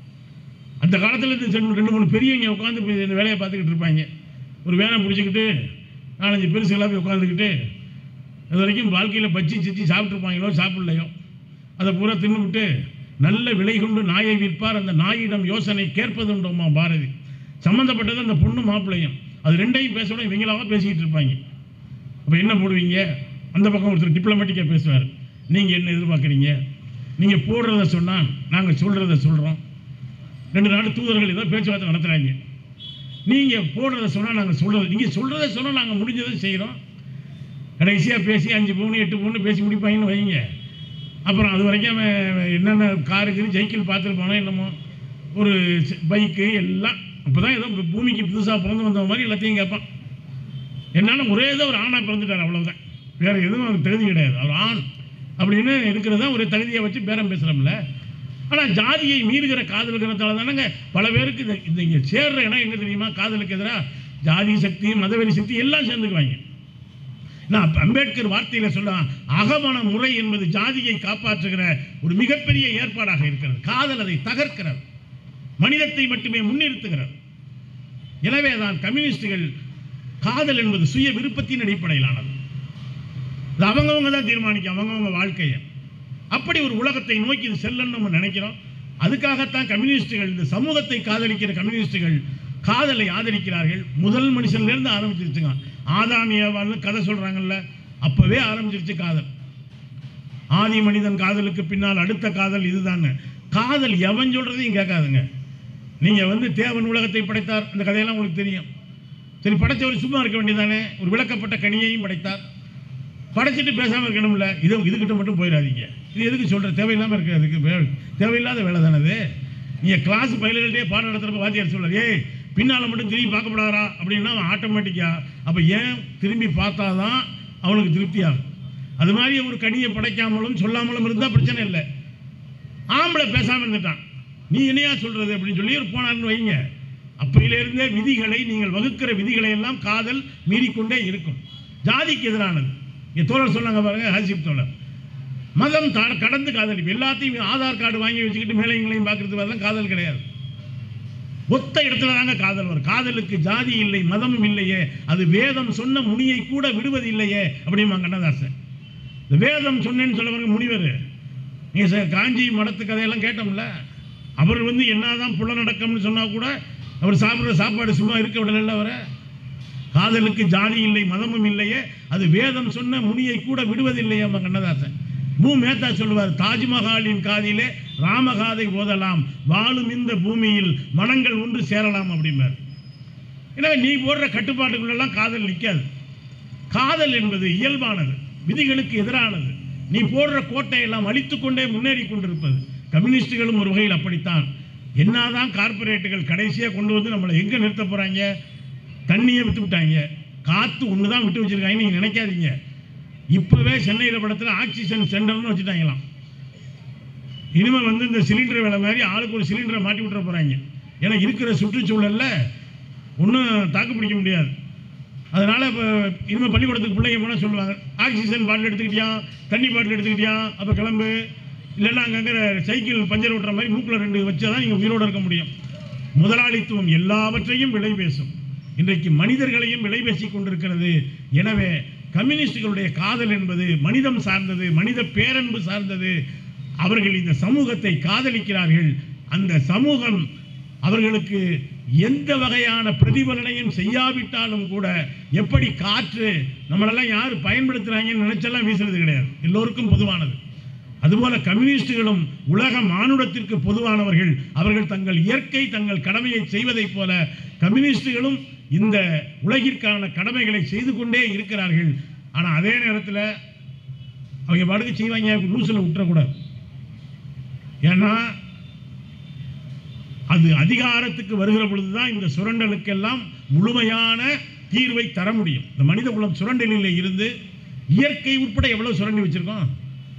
S1: அந்த காலத்தில் இந்த ரெண்டு- ரெண்டு மூணு பெரியவங்க உட்காந்து போய் இந்த வேலையை பார்த்துக்கிட்டு இருப்பாங்க ஒரு வேனை பிடிச்சிக்கிட்டு நாலஞ்சு பெருசுகளாக போய் உட்காந்துக்கிட்டு இது வரைக்கும் வாழ்க்கையில் பச்சி சிச்சி சாப்பிட்ருப்பாங்களோ சாப்பிடலையோ அதை பூரா தின்னுவிட்டு நல்ல விலை கொண்டு நாயை விற்பார் அந்த நாயிடம் யோசனை கேட்பதுண்டோமா பாரதி சம்மந்தப்பட்டது அந்த பொண்ணு மாப்பிள்ளையும் அது ரெண்டையும் பேசணும் இவங்களாக பேசிக்கிட்டு இருப்பாங்க அப்போ என்ன போடுவீங்க அந்த பக்கம் ஒருத்தர் டிப்ளமேட்டிக்காக பேசுவார் நீங்கள் என்ன எதிர்பார்க்குறீங்க நீங்கள் போடுறத சொன்னால் நாங்கள் சொல்கிறத சொல்கிறோம் ரெண்டு நாடு தூதர்கள் ஏதோ பேச்சுவார்த்தை நடத்துகிறாங்க நீங்கள் போடுறத சொன்னால் நாங்கள் சொல்கிறது நீங்கள் சொல்கிறத சொன்னால் நாங்கள் முடிஞ்சதை செய்கிறோம் கடைசியாக பேசி அஞ்சு பவுன் எட்டு பவுன் பேசி முடிப்பாங்கன்னு வைங்க அப்புறம் அது வரைக்கும் அவன் என்னென்ன காருக்கு சைக்கிள் பார்த்துட்டு போனா என்னமோ ஒரு பைக்கு எல்லாம் இப்போ தான் ஏதோ பூமிக்கு புதுசாக பிறந்து வந்த மாதிரி எல்லாத்தையும் கேட்பான் என்னால் ஒரே ஏதோ ஒரு ஆணாக பிறந்துட்டார் அவ்வளவுதான் வேறு எதுவும் அவருக்கு தகுதி கிடையாது அவர் ஆண் அப்படின்னு இருக்கிறது தான் ஒரு தகுதியை வச்சு பேரம் பேசுகிறோம்ல ஆனால் ஜாதியை மீறுகிற காதலுக்கிறதால தானங்க பல பேருக்கு இந்த இந்த இங்கே சேர்ற இடம் எங்கே தெரியுமா காதலுக்கு எதிராக ஜாதி சக்தி மதவெறி சக்தி எல்லாம் சேர்ந்துக்குவாங்க நான் அப்ப அம்பேத்கர் வார்த்தையில சொல்ல அகமண முறை என்பது ஜாதியை காப்பாற்றுகிற ஒரு மிகப்பெரிய ஏற்பாடாக இருக்கிறது காதல் அதை தகர்க்கிறது மனிதத்தை மட்டுமே முன்னிறுத்துகிறது எனவே தான் கம்யூனிஸ்டுகள் காதல் என்பது சுய விருப்பத்தின் அடிப்படையிலானது இது அவங்கவங்க தான் தீர்மானிக்கும் அவங்கவங்க வாழ்க்கையை அப்படி ஒரு உலகத்தை நோக்கி இது செல்லணும்னு நம்ம நினைக்கிறோம் அதுக்காகத்தான் கம்யூனிஸ்டுகள் இந்த சமூகத்தை காதலிக்கிற கம்யூனிஸ்டுகள் காதலை ஆதரிக்கிறார்கள் முதல் மனுஷன்லேருந்து ஆரம்பிச்சிருச்சுங்க ஆதாமியாவால்னு கதை சொல்கிறாங்கல்ல அப்போவே ஆரம்பிச்சிருச்சு காதல் ஆதி மனிதன் காதலுக்கு பின்னால் அடுத்த காதல் இதுதான்னு காதல் எவன் சொல்கிறதையும் கேட்காதுங்க நீங்கள் வந்து தேவன் உலகத்தை படைத்தார் அந்த கதையெல்லாம் உங்களுக்கு தெரியும் சரி படைத்தவர் சும்மா இருக்க வேண்டியதானே ஒரு விளக்கப்பட்ட கனியையும் படைத்தார் படைச்சிட்டு பேசாமல் இருக்கணும்ல இது இதுகிட்ட மட்டும் போயிடாதீங்க இது எதுக்கு சொல்கிற தேவையில்லாமல் இருக்கு அதுக்கு வே- தேவையில்லாத வேலை தானே அது நீங்கள் கிளாஸ் பயில்கள்டே பாடம் நடத்துகிறப்ப வாத்தியார் சொல்றாரு ஏய் பின்னால் மட்டும் திரும்பி பார்க்கப்படாதா அப்படின்னா அவன் ஆட்டோமேட்டிக்காக அப்போ ஏன் திரும்பி பார்த்தா தான் அவனுக்கு திருப்தியாகும் அது மாதிரி ஒரு கனியை படைக்காமலும் சொல்லாமலும் இருந்தால் பிரச்சனை இல்லை ஆம்பளை பேசாமல் இருந்துட்டான் நீ என்னையா சொல்றது அப்படின்னு சொல்லி ஒரு போனார்னு வைங்க அப்பையிலிருந்தே விதிகளை நீங்கள் வகுக்கிற விதிகளை எல்லாம் காதல் மீறிக்கொண்டே இருக்கும் ஜாதிக்கு எதிரானது இங்கே தோழர் சொன்னாங்க பாருங்க ஹாசிப் தோழர் மதம் த- கடந்து காதலிப்பு எல்லாத்தையும் ஆதார் கார்டு வாங்கி வச்சுக்கிட்டு மேலைங்களையும் பார்க்கறது வரலாம் காதல் கிடையாது ஒத்த இடத்துல தாங்க காதல் வரும் காதலுக்கு ஜாதி இல்லை மதமும் இல்லையே அது வேதம் சொன்ன முனியை கூட விடுவது இல்லையே அப்படிமா கண்ணதாசன் இந்த வேதம் சொன்னேன்னு சொல்ல முனிவர் நீங்கள் சார் காஞ்சி மடத்து கதையெல்லாம் கேட்டோம்ல அவர் வந்து என்னதான் புலநடக்கம்னு சொன்னா கூட அவர் சாப்பிட்ற சாப்பாடு சும்மா இருக்க விடல அவரை காதலுக்கு ஜாதி இல்லை மதமும் இல்லையே அது வேதம் சொன்ன முனியை கூட விடுவதில்லையே நம்ம கண்ணதாசன் மு மேத்தா சொல்லுவார் தாஜ்மஹாலின் காதிலே ராமகாதை ஓதலாம் வாழும் இந்த பூமியில் மனங்கள் ஒன்று சேரலாம் அப்படிம்பார் எனவே நீ போடுற கட்டுப்பாட்டுக்குள்ளெல்லாம் காதல் நிற்காது காதல் என்பது இயல்பானது விதிகளுக்கு எதிரானது நீ போடுற கோட்டையெல்லாம் அழித்துக்கொண்டே முன்னேறி கொண்டிருப்பது கம்யூனிஸ்டுகளும் ஒரு வகையில் அப்படித்தான் என்னதான் கார்ப்பரேட்டுகள் கடைசியாக கொண்டு வந்து நம்மளை எங்கே நிறுத்த போகிறாங்க தண்ணியை விட்டு விட்டாங்க காற்று ஒன்று தான் விட்டு வச்சிருக்காங்கன்னு நீங்கள் நினைக்காதீங்க இப்போவே சென்னையில் படத்தில் ஆக்சிஜன் சென்டர்னு வச்சுட்டாங்களாம் இனிமேல் வந்து இந்த சிலிண்டர் வேலை மாதிரி ஆளுக்கு ஒரு சிலிண்டரை மாட்டி விட்டுற போகிறாங்க ஏன்னா இருக்கிற சுற்றுச்சூழலில் ஒன்றும் தாக்கு பிடிக்க முடியாது அதனால் இப்போ இனிமேல் பள்ளிக்கூடத்துக்கு பிள்ளைங்க போனால் சொல்லுவாங்க ஆக்சிஜன் பாட்டில் எடுத்துக்கிட்டியா தண்ணி பாட்டில் எடுத்துக்கிட்டியா அப்போ கிளம்பு இல்லைன்னா அங்கங்கே சைக்கிள் பஞ்சர் ஓட்டுற மாதிரி மூக்கில் ரெண்டு வச்சா தான் நீங்கள் உயிரோடு இருக்க முடியும் முதலாளித்துவம் எல்லாவற்றையும் விலை பேசும் இன்றைக்கு மனிதர்களையும் விலை பேசிக் கொண்டிருக்கிறது எனவே கம்யூனிஸ்டுகளுடைய காதல் என்பது மனிதம் சார்ந்தது மனித பேரன்பு சார்ந்தது அவர்கள் இந்த சமூகத்தை காதலிக்கிறார்கள் அந்த சமூகம் அவர்களுக்கு எந்த வகையான பிரதிபலனையும் செய்யாவிட்டாலும் கூட எப்படி காற்று நம்மளெல்லாம் யார் பயன்படுத்துகிறாங்கன்னு நினைச்செல்லாம் வீசுறது கிடையாது எல்லோருக்கும் பொதுவானது அதுபோல கம்யூனிஸ்டுகளும் உலக மானுடத்திற்கு பொதுவானவர்கள் அவர்கள் தங்கள் இயற்கை தங்கள் கடமையை செய்வதைப் போல கம்யூனிஸ்டுகளும் இந்த உலகிற்கான கடமைகளை செய்து கொண்டே இருக்கிறார்கள் ஆனால் அதே நேரத்தில் அவங்க பாட்டுக்கு செய்வாங்க லூசில் விட்டுறக்கூடாது ஏன்னா அது அதிகாரத்துக்கு வருகிற பொழுதுதான் இந்த சுரண்டலுக்கெல்லாம் முழுமையான தீர்வை தர முடியும் இந்த மனித குலம் சுரண்டலில் இருந்து இயற்கை உட்பட எவ்வளவு சுரண்டி வச்சிருக்கோம்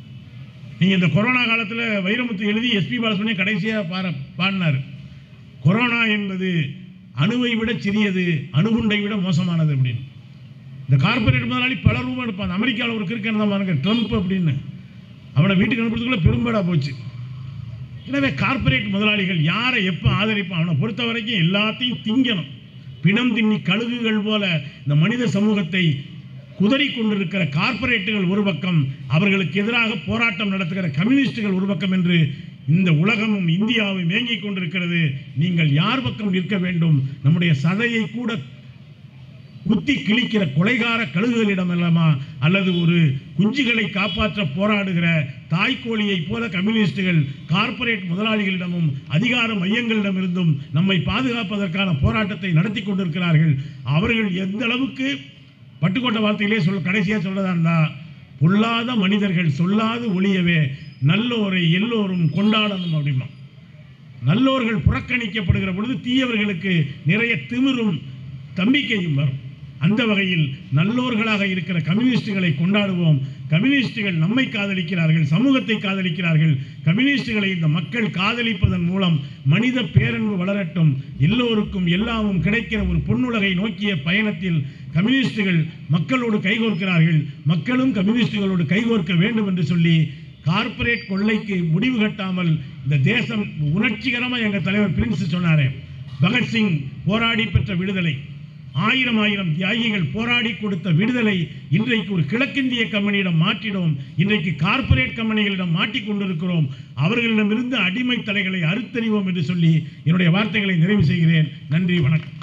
S1: நீங்க இந்த கொரோனா காலத்தில் வைரமுத்து எழுதி எஸ்பி பாலசுப்ரமணியம் கடைசியாக பார பாடினார் கொரோனா என்பது அணுவை விட சிறியது அணுகுண்டை விட மோசமானது அப்படின்னு இந்த கார்பரேட் முதலாளி பல ரூபா எடுப்பான் அமெரிக்காவில் ஒரு கிறுக்கன் தான் பாருங்க ட்ரம்ப் அப்படின்னு அவனை வீட்டுக்கு அனுப்புறதுக்குள்ள பெரும்பேடா போச்சு எனவே கார்ப்பரேட் முதலாளிகள் யாரை எப்போ ஆதரிப்பான் அவனை பொறுத்த வரைக்கும் எல்லாத்தையும் திங்கணும் பிணம் தின்னி கழுகுகள் போல இந்த மனித சமூகத்தை குதறி கொண்டிருக்கிற கார்ப்பரேட்டுகள் ஒரு பக்கம் அவர்களுக்கு எதிராக போராட்டம் நடத்துகிற கம்யூனிஸ்டுகள் ஒரு பக்கம் என்று இந்த உலகமும் இந்தியாவும் ஏங்கிக் கொண்டிருக்கிறது நீங்கள் யார் பக்கம் நிற்க வேண்டும் நம்முடைய சதையை கூட குத்தி கிழிக்கிற கொலைகார கழுகுகளிடம் அல்லமா அல்லது ஒரு குஞ்சுகளை காப்பாற்ற போராடுகிற தாய்க்கோழியைப் போல கம்யூனிஸ்டுகள் கார்ப்பரேட் முதலாளிகளிடமும் அதிகார மையங்களிடமிருந்தும் நம்மை பாதுகாப்பதற்கான போராட்டத்தை நடத்தி கொண்டிருக்கிறார்கள் அவர்கள் எந்த அளவுக்கு பட்டுக்கோட்டை வார்த்தையிலே சொல்ல கடைசியாக சொல்லதா இருந்தா பொல்லாத மனிதர்கள் சொல்லாது ஒழியவே நல்லோரை எல்லோரும் கொண்டாடணும் அப்படிமா நல்லோர்கள் புறக்கணிக்கப்படுகிற பொழுது தீயவர்களுக்கு நிறைய திமிரும் தம்பிக்கையும் வரும் அந்த வகையில் நல்லோர்களாக இருக்கிற கம்யூனிஸ்டுகளை கொண்டாடுவோம் கம்யூனிஸ்டுகள் நம்மை காதலிக்கிறார்கள் சமூகத்தை காதலிக்கிறார்கள் கம்யூனிஸ்டுகளை இந்த மக்கள் காதலிப்பதன் மூலம் மனித பேரன்பு வளரட்டும் எல்லோருக்கும் எல்லாமும் கிடைக்கிற ஒரு பொன்னுலகை நோக்கிய பயணத்தில் கம்யூனிஸ்டுகள் மக்களோடு கைகோர்க்கிறார்கள் மக்களும் கம்யூனிஸ்டுகளோடு கைகோர்க்க வேண்டும் என்று சொல்லி கார்ப்பரேட் கொள்ளைக்கு முடிவு கட்டாமல் இந்த தேசம் உணர்ச்சிகரமாக எங்கள் தலைவர் பிரின்ஸ் சொன்னாரே பகத்சிங் போராடி பெற்ற விடுதலை ஆயிரம் ஆயிரம் தியாகிகள் போராடி கொடுத்த விடுதலை இன்றைக்கு ஒரு கிழக்கிந்திய கம்பெனியிடம் மாற்றிடும் இன்றைக்கு கார்ப்பரேட் கம்பெனிகளிடம் மாட்டிக் கொண்டிருக்கிறோம் அவர்களிடமிருந்து அடிமை தலைகளை அறுத்தறிவோம் என்று சொல்லி என்னுடைய வார்த்தைகளை நிறைவு செய்கிறேன் நன்றி வணக்கம்